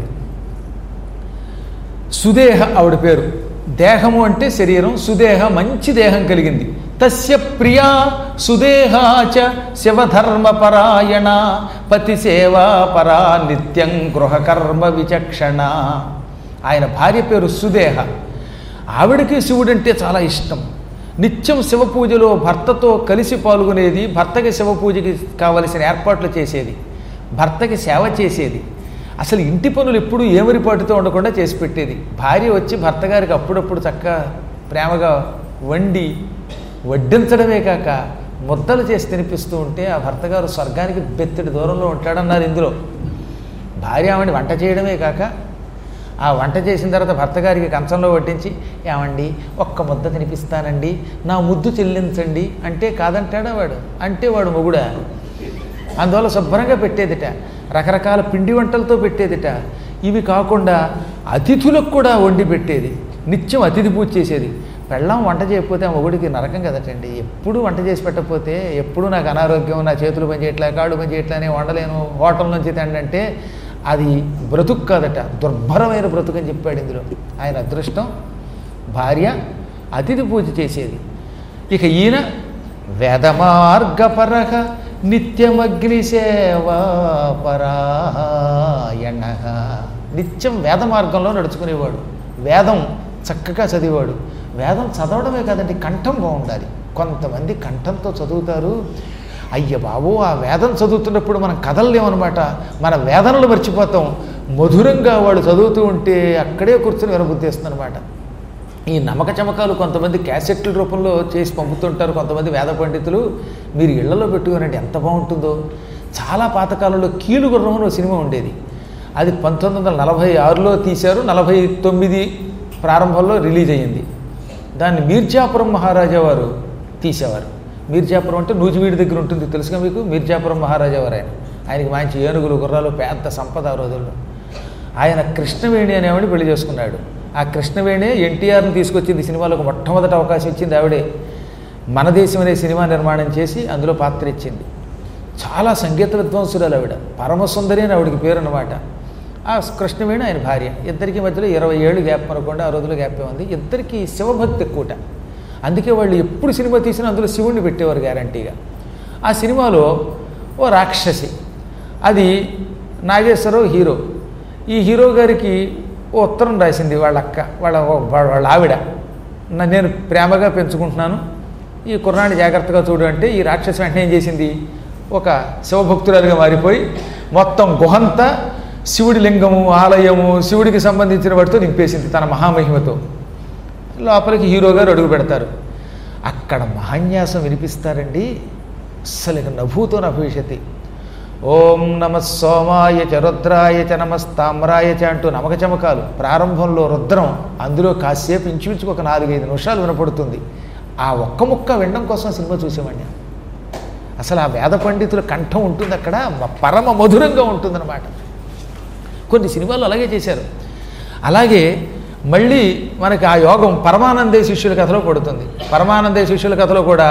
సుదేహ ఆవిడ పేరు దేహము అంటే శరీరం సుదేహ మంచి దేహం కలిగింది తస్య ప్రియా సుదేహాచ శివధర్మ పరాయణ పతి సేవా పరా నిత్యం గృహకర్మ విచక్షణ ఆయన భార్య పేరు సుదేహ ఆవిడకి శివుడంటే చాలా ఇష్టం నిత్యం శివ పూజలో భర్తతో కలిసి పాల్గొనేది భర్తకి శివ పూజకి కావలసిన ఏర్పాట్లు చేసేది భర్తకి సేవ చేసేది అసలు ఇంటి పనులు ఎప్పుడూ ఏమరిపాటుతో ఉండకుండా చేసి పెట్టేది భార్య వచ్చి భర్త గారికి అప్పుడప్పుడు చక్కగా ప్రేమగా వండి వడ్డించడమే కాక ముద్దలు చేసి తినిపిస్తూ ఉంటే ఆ భర్త గారు స్వర్గానికి బెత్తడి దూరంలో ఉంటాడన్నారు ఇందులో భార్య ఆవిడ వంట చేయడమే కాక ఆ వంట చేసిన తర్వాత భర్త గారికి కంచంలో వడ్డించి ఏమండి ఒక్క ముద్ద తినిపిస్తానండి నా ముద్దు చెల్లించండి అంటే కాదంటాడా వాడు అంటే వాడు మొగుడా అందువల్ల శుభ్రంగా పెట్టేదిట రకరకాల పిండి వంటలతో పెట్టేదిట ఇవి కాకుండా అతిథులకు కూడా వండి పెట్టేది నిత్యం అతిథి పూజ చేసేది పెళ్ళం వంట చేయకపోతే ఆ మొగుడికి నరకం కదటండి ఎప్పుడు వంట చేసి పెట్టకపోతే ఎప్పుడు నాకు అనారోగ్యం నా చేతులు పని చేయట్లే కాళ్ళు పని చేయట్లే నేను వండలేను హోటల్ నుంచి తిండంటే అది బ్రతుకు కాదట దుర్భరమైన బ్రతుకు అని చెప్పాడు ఇందులో ఆయన అదృష్టం భార్య అతిథి పూజ చేసేది ఇక ఈయన వేదమార్గపరహ నిత్యమగ్ని సేవా పరాయణ నిత్యం వేద మార్గంలో నడుచుకునేవాడు వేదం చక్కగా చదివాడు వేదం చదవడమే కాదండి కంఠం బాగుండాలి కొంతమంది కంఠంతో చదువుతారు అయ్య బాబు ఆ వేదం చదువుతున్నప్పుడు మనం కదలలేమన్నమాట మన వేదనలు మర్చిపోతాం మధురంగా వాడు చదువుతూ ఉంటే అక్కడే కూర్చొని వినబుద్ధేస్తుందన్నమాట ఈ నమ్మక చమకాలు కొంతమంది క్యాసెట్ల రూపంలో చేసి పంపుతుంటారు కొంతమంది వేద పండితులు మీరు ఇళ్లలో పెట్టుకునండి ఎంత బాగుంటుందో చాలా పాతకాలంలో కీలు గుర్రం అని ఒక సినిమా ఉండేది అది పంతొమ్మిది వందల నలభై ఆరులో తీశారు నలభై తొమ్మిది ప్రారంభంలో రిలీజ్ అయ్యింది దాన్ని మీర్జాపురం మహారాజా వారు తీసేవారు మీర్జాపురం అంటే నూజివీడి దగ్గర ఉంటుంది తెలుసుగా మీకు మీర్జాపురం మహారాజా వారు ఆయన ఆయనకి మంచి ఏనుగులు గుర్రాలు పెద్ద సంపద ఆ రోజుల్లో ఆయన కృష్ణవేణి అనేవాడిని పెళ్లి చేసుకున్నాడు ఆ కృష్ణవేణి ఎన్టీఆర్ని తీసుకొచ్చింది సినిమాలకు మొట్టమొదటి అవకాశం ఇచ్చింది ఆవిడే మన దేశం అనే సినిమా నిర్మాణం చేసి అందులో పాత్ర ఇచ్చింది చాలా సంగీత విద్వాంసురాలు ఆవిడ పరమసుందరి అని ఆవిడకి పేరు అనమాట ఆ కృష్ణవేణి ఆయన భార్య ఇద్దరికి మధ్యలో ఇరవై ఏళ్ళు గ్యాప్ అనుకోండి ఆ రోజుల్లో గ్యాప్ ఉంది ఇద్దరికి శివభక్తి ఎక్కువట అందుకే వాళ్ళు ఎప్పుడు సినిమా తీసినా అందులో శివుణ్ణి పెట్టేవారు గ్యారంటీగా ఆ సినిమాలో ఓ రాక్షసి అది నాగేశ్వరరావు హీరో ఈ హీరో గారికి ఓ ఉత్తరం రాసింది వాళ్ళ అక్క వాళ్ళ వాళ్ళ వాళ్ళ ఆవిడ "నా- నేను ప్రేమగా పెంచుకుంటున్నాను ఈ కుర్రాన్ని జాగ్రత్తగా చూడు అంటే ఈ రాక్షసి వెంటనే ఏం చేసింది ఒక శివభక్తురాలుగా మారిపోయి మొత్తం గుహంతా శివుడి లింగము ఆలయము శివుడికి సంబంధించిన వాటితో నింపేసింది తన మహామహిమతో లోపలికి హీరో గారు అడుగు పెడతారు అక్కడ మహాన్యాసం వినిపిస్తారండి అస్సలు ఇక నభూతో నభవిష్యతి ఓం నమ సోమాయ చ రుద్రాయ చ నమస్తామ్రాయ చ అంటూ నమక చమకాలు ప్రారంభంలో రుద్రం అందులో కాసేపు ఇంచుమించుకు ఒక నాలుగైదు నిమిషాలు వినపడుతుంది ఆ ఒక్క ముక్క వినడం కోసం సినిమా చూసేవాడిని అసలు ఆ వేద పండితుల కంఠం ఉంటుంది అక్కడ మ- పరమ మధురంగా ఉంటుందన్నమాట కొన్ని సినిమాలు అలాగే చేశారు అలాగే మళ్ళీ మనకి ఆ యోగం పరమానందే శిష్యుల కథలో పడుతుంది పరమానందే శిష్యుల కథలో కూడా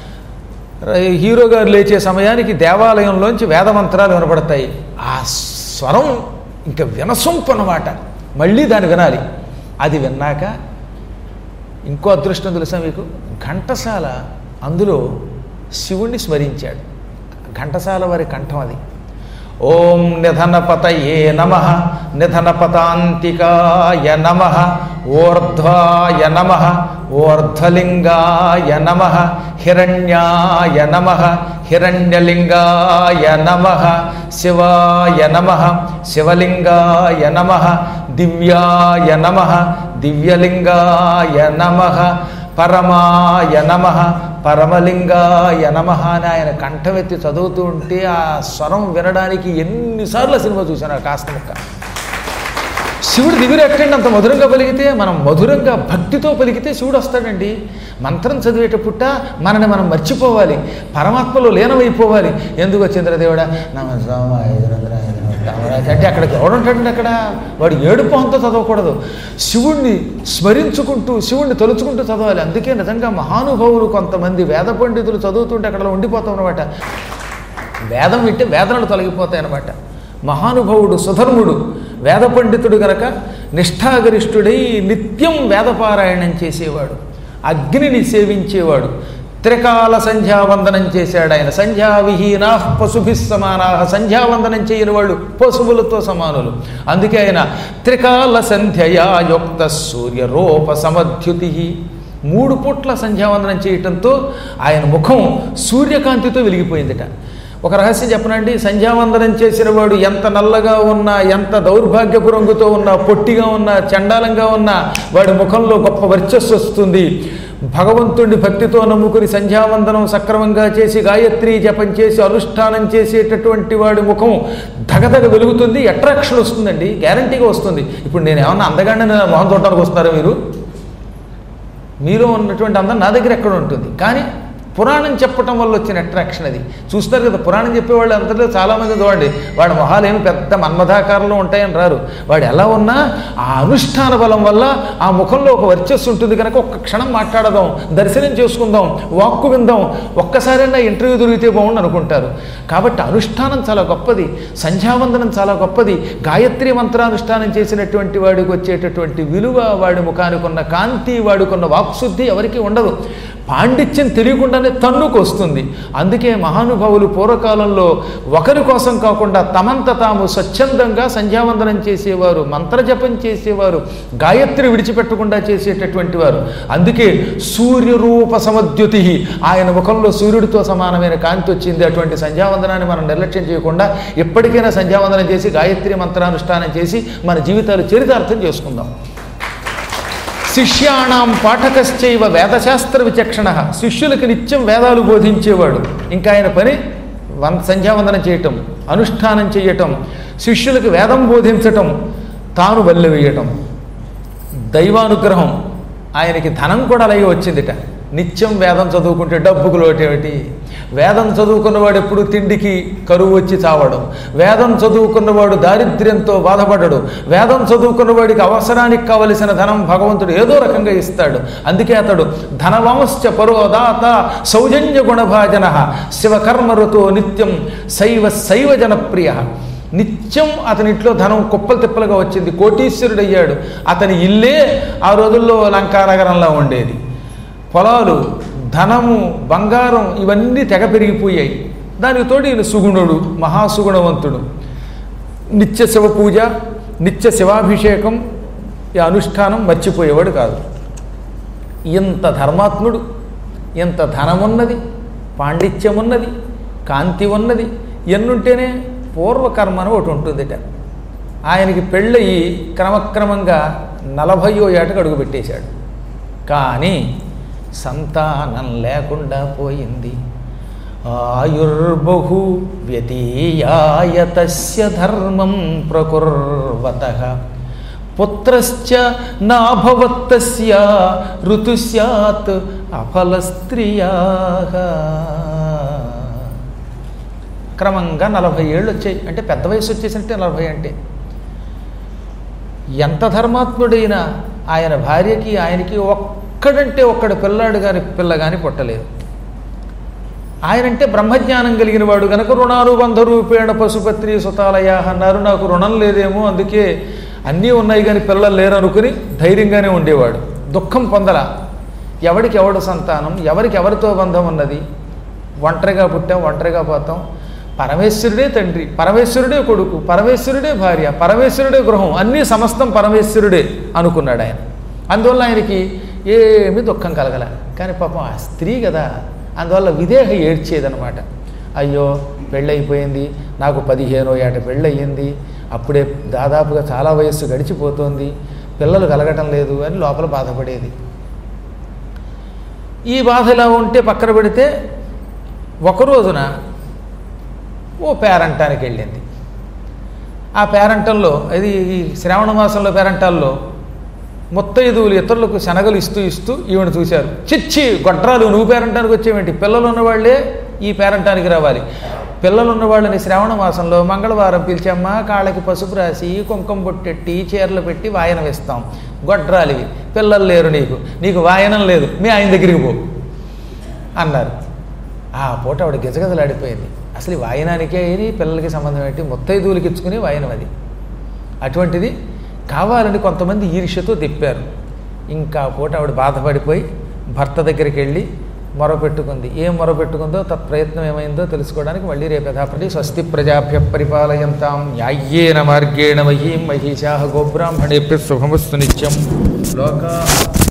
ర- హీరో గారు లేచే సమయానికి దేవాలయంలోంచి వేద మంత్రాలు వినపడతాయి ఆ స్వరం ఇంకా వినసొంపు అన్నమాట మళ్ళీ దాన్ని వినాలి అది విన్నాక ఇంకో అదృష్టం తెలుసా మీకు ఘంటసాల అందులో శివుణ్ణి స్మరించాడు ఘంటసాల వారి కంఠం అది ఓం నిధనపతయే నమ నిధనపతాంతికాయ నమ ఊర్ధ్వాయ నమ ఊర్ధ్వలింగాయ నమ హిరణ్యాయ నమ హిరణ్యలింగాయ నమ శివాయ నమ శివలింగాయ నమ దివ్యాయ నమ దివ్యలింగాయ నమ పరమాయ నమ పరమలింగాయ నమ అని ఆయన కంఠమెత్తి చదువుతూ ఉంటే ఆ స్వరం వినడానికి ఎన్నిసార్లు సినిమా చూశాను ఆ కాస్త ముక్క శివుడు దిగురు ఎక్కండి అంత మధురంగా పలికితే మనం మధురంగా భక్తితో పలికితే శివుడు వస్తాడండి మంత్రం చదివేటప్పుట మనని మనం మర్చిపోవాలి పరమాత్మలో లీనమైపోవాలి ఎందుకు వచ్చింద్రదేవుడా నమ సోమాయ రుద్రాయ నమః కామరాజ అంటే అక్కడికి ఎవడుంటాడండి అక్కడ వాడు ఏడుపు అంతా చదవకూడదు శివుణ్ణి స్మరించుకుంటూ శివుణ్ణి తలుచుకుంటూ చదవాలి అందుకే నిజంగా మహానుభావులు కొంతమంది వేద పండితులు చదువుతుంటే అక్కడ ఉండిపోతాం అనమాట వేదం వింటే వేదనలు తొలగిపోతాయన్నమాట మహానుభావుడు సుధర్ముడు వేద పండితుడు గనక నిష్ఠాగరిష్ఠుడై నిత్యం వేదపారాయణం చేసేవాడు అగ్నిని సేవించేవాడు త్రికాల సంధ్యావందనం చేశాడు ఆయన సంధ్యావిహీనా పశుభి సమానా సంధ్యావందనం చేయని వాళ్ళు పశువులతో సమానులు అందుకే ఆయన త్రికాల సంధ్యయా యుక్త సూర్యరూప సమధ్యుతి మూడు పూట్ల సంధ్యావందనం చేయటంతో ఆయన ముఖం సూర్యకాంతితో వెలిగిపోయిందిట ఒక రహస్యం చెప్పనండి సంధ్యావందనం చేసిన వాడు ఎంత నల్లగా ఉన్నా ఎంత దౌర్భాగ్యపు రంగుతో ఉన్నా పొట్టిగా ఉన్నా చండాలంగా ఉన్నా వాడి ముఖంలో గొప్ప వర్చస్సు వస్తుంది భగవంతుడి భక్తితో నమ్ముకుని సంధ్యావందనం సక్రమంగా చేసి గాయత్రి జపం చేసి అనుష్ఠానం చేసేటటువంటి వాడి ముఖం ధగధగ వెలుగుతుంది అట్రాక్షన్ వస్తుందండి గ్యారంటీగా వస్తుంది ఇప్పుడు నేను ఏమన్నా అందగానే నా మొహం చూడడానికి వస్తారా మీరు మీలో ఉన్నటువంటి అందం నా దగ్గర ఎక్కడ ఉంటుంది కానీ పురాణం చెప్పటం వల్ల వచ్చిన అట్రాక్షన్ అది చూస్తారు కదా పురాణం చెప్పేవాళ్ళు అందరిలో చాలామంది చూడండి వాడి మొహాలు ఏమి పెద్ద మన్మధాకారంలో ఉంటాయని రారు వాడు ఎలా ఉన్నా ఆ అనుష్ఠాన బలం వల్ల ఆ ముఖంలో ఒక వర్చస్సు ఉంటుంది కనుక ఒక్క క్షణం మాట్లాడదాం దర్శనం చేసుకుందాం వాక్కు విందాం ఒక్కసారైనా ఇంటర్వ్యూ దొరికితే బాగుండు అనుకుంటారు కాబట్టి అనుష్ఠానం చాలా గొప్పది సంధ్యావందనం చాలా గొప్పది గాయత్రి మంత్రానుష్ఠానం చేసినటువంటి వాడికి వచ్చేటటువంటి విలువ వాడి ముఖానికి ఉన్న కాంతి వాడికున్న వాక్శుద్ధి ఎవరికీ ఉండదు పాండిత్యం తెలియకుండానే తన్నుకు వస్తుంది అందుకే మహానుభావులు పూర్వకాలంలో ఒకరి కోసం కాకుండా తమంత తాము స్వచ్ఛందంగా సంధ్యావందనం చేసేవారు మంత్రజపం చేసేవారు గాయత్రి విడిచిపెట్టకుండా చేసేటటువంటి వారు అందుకే సూర్యరూప సమద్యుతి ఆయన ముఖంలో సూర్యుడితో సమానమైన కాంతి వచ్చింది అటువంటి సంధ్యావందనాన్ని మనం నిర్లక్ష్యం చేయకుండా ఎప్పటికైనా సంధ్యావందనం చేసి గాయత్రి మంత్రానుష్ఠానం చేసి మన జీవితాలు చరితార్థం చేసుకుందాం శిష్యాణం పాఠకశ్చైవ వేదశాస్త్ర విచక్షణ శిష్యులకు నిత్యం వేదాలు బోధించేవాడు ఇంకా ఆయన పని వన్ సంధ్యావందనం చేయటం అనుష్ఠానం చేయటం శిష్యులకు వేదం బోధించటం తాను వల్లె వేయటం దైవానుగ్రహం ఆయనకి ధనం కూడా అలాగే వచ్చిందిట నిత్యం వేదం చదువుకుంటే డబ్బుకు లోటేమిటి వేదం చదువుకున్నవాడు ఎప్పుడు తిండికి కరువు వచ్చి చావడం వేదం చదువుకున్నవాడు దారిద్ర్యంతో బాధపడడు వేదం చదువుకున్నవాడికి అవసరానికి కావలసిన ధనం భగవంతుడు ఏదో రకంగా ఇస్తాడు అందుకే అతడు ధనవంశ్చ పరోదాత సౌజన్య గుణభాజన శివకర్మరుతో నిత్యం శైవ శైవ జనప్రియ నిత్యం అతని ఇంట్లో ధనం కుప్పలు తిప్పలుగా వచ్చింది కోటీశ్వరుడయ్యాడు అతని ఇల్లే ఆ రోజుల్లో లంకానగరంలో ఉండేది పొలాలు ధనము బంగారం ఇవన్నీ తెగ పెరిగిపోయాయి దానికి తోడు ఈయన సుగుణుడు మహాసుగుణవంతుడు నిత్య శివ పూజ నిత్య శివాభిషేకం ఈ అనుష్ఠానం మర్చిపోయేవాడు కాదు ఇంత ధర్మాత్ముడు ఇంత ధనమున్నది పాండిత్యమున్నది కాంతి ఉన్నది ఎన్నుంటేనే పూర్వకర్మ అని ఒకటి ఉంటుందిట ఆయనకి పెళ్ళయి క్రమక్రమంగా నలభయో ఏటకు అడుగు పెట్టేశాడు కానీ సంతానం లేకుండా పోయింది ఆయుర్బహు వ్యతీయాయ తస్య ధర్మం ప్రకుర్వత పుత్రశ్చ నాభవత్తస్య ఋతు స్యాత్ అఫలస్త్రియా క్రమంగా నలభై ఏళ్ళు వచ్చాయి అంటే పెద్ద వయసు వచ్చేసినట్టే నలభై అంటే ఎంత ధర్మాత్ముడైనా ఆయన భార్యకి ఆయనకి ఒక్కడంటే ఒక్కడు పిల్లాడు కానీ పిల్ల కానీ పుట్టలేదు ఆయనంటే బ్రహ్మజ్ఞానం కలిగిన వాడు గనక రుణానుబంధ రూపేణ పశుపత్రి సుతాలయ అన్నారు నాకు రుణం లేదేమో అందుకే అన్నీ ఉన్నాయి కానీ పిల్లలు లేరు అనుకుని ధైర్యంగానే ఉండేవాడు దుఃఖం పొందల ఎవడికి ఎవడు సంతానం ఎవరికి ఎవరితో బంధం ఉన్నది ఒంటరిగా పుట్టాం ఒంటరిగా పోతాం పరమేశ్వరుడే తండ్రి పరమేశ్వరుడే కొడుకు పరమేశ్వరుడే భార్య పరమేశ్వరుడే గృహం అన్నీ సమస్తం పరమేశ్వరుడే అనుకున్నాడు ఆయన అందువల్ల ఆయనకి ఏమీ దుఃఖం కలగల కానీ పాపం ఆ స్త్రీ కదా అందువల్ల విదేహ ఏడ్చేదనమాట అయ్యో పెళ్ళైపోయింది నాకు పదిహేనో ఏట పెళ్ళయింది అప్పుడే దాదాపుగా చాలా వయస్సు గడిచిపోతోంది పిల్లలు కలగటం లేదు అని లోపల బాధపడేది ఈ బాధ ఇలా ఉంటే పక్కన పెడితే ఒక రోజున ఓ పేరంటానికి వెళ్ళింది ఆ పేరంటంలో అది ఈ శ్రావణ మాసంలో పేరంటాల్లో ముత్తైదువులు ఇతరులకు శనగలు ఇస్తూ ఇస్తూ ఈవిడ చూశారు చిచ్చి గొడ్రాలు నువ్వు పేరంటానికి వచ్చేవేంటి పిల్లలు ఉన్నవాళ్లే ఈ పేరంటానికి రావాలి పిల్లలు ఉన్న వాళ్ళని శ్రావణ మాసంలో మంగళవారం పిలిచమ్మా కాళ్ళకి పసుపు రాసి కుంకుమ బొట్టెట్టి చీరలు పెట్టి వాయనం ఇస్తాం గొడ్రాలివి పిల్లలు లేరు నీకు నీకు వాయనం లేదు మీ ఆయన దగ్గరికి పో అన్నారు ఆ పూట ఆవిడ గిజగజలాడిపోయింది అసలు ఈ వాయనానికే అని పిల్లలకి సంబంధం ఏంటి ముత్తైదువులకి ఇచ్చుకునే వాయనం అది అటువంటిది కావాలని కొంతమంది ఈర్ష్యతో తిప్పారు ఇంకా పూట ఆవిడ బాధపడిపోయి భర్త దగ్గరికి వెళ్ళి మొరపెట్టుకుంది ఏం మొరపెట్టుకుందో తత్ప్రయత్నం ఏమైందో తెలుసుకోవడానికి మళ్ళీ రేపు యథాపతి స్వస్తి ప్రజాభ్య పరిపాలయంతాం న్యాయ్యేన మార్గేణ మహీం మహిషా గోబ్రాహ్మణేభ్య శుభమస్తు నిత్యం లోకా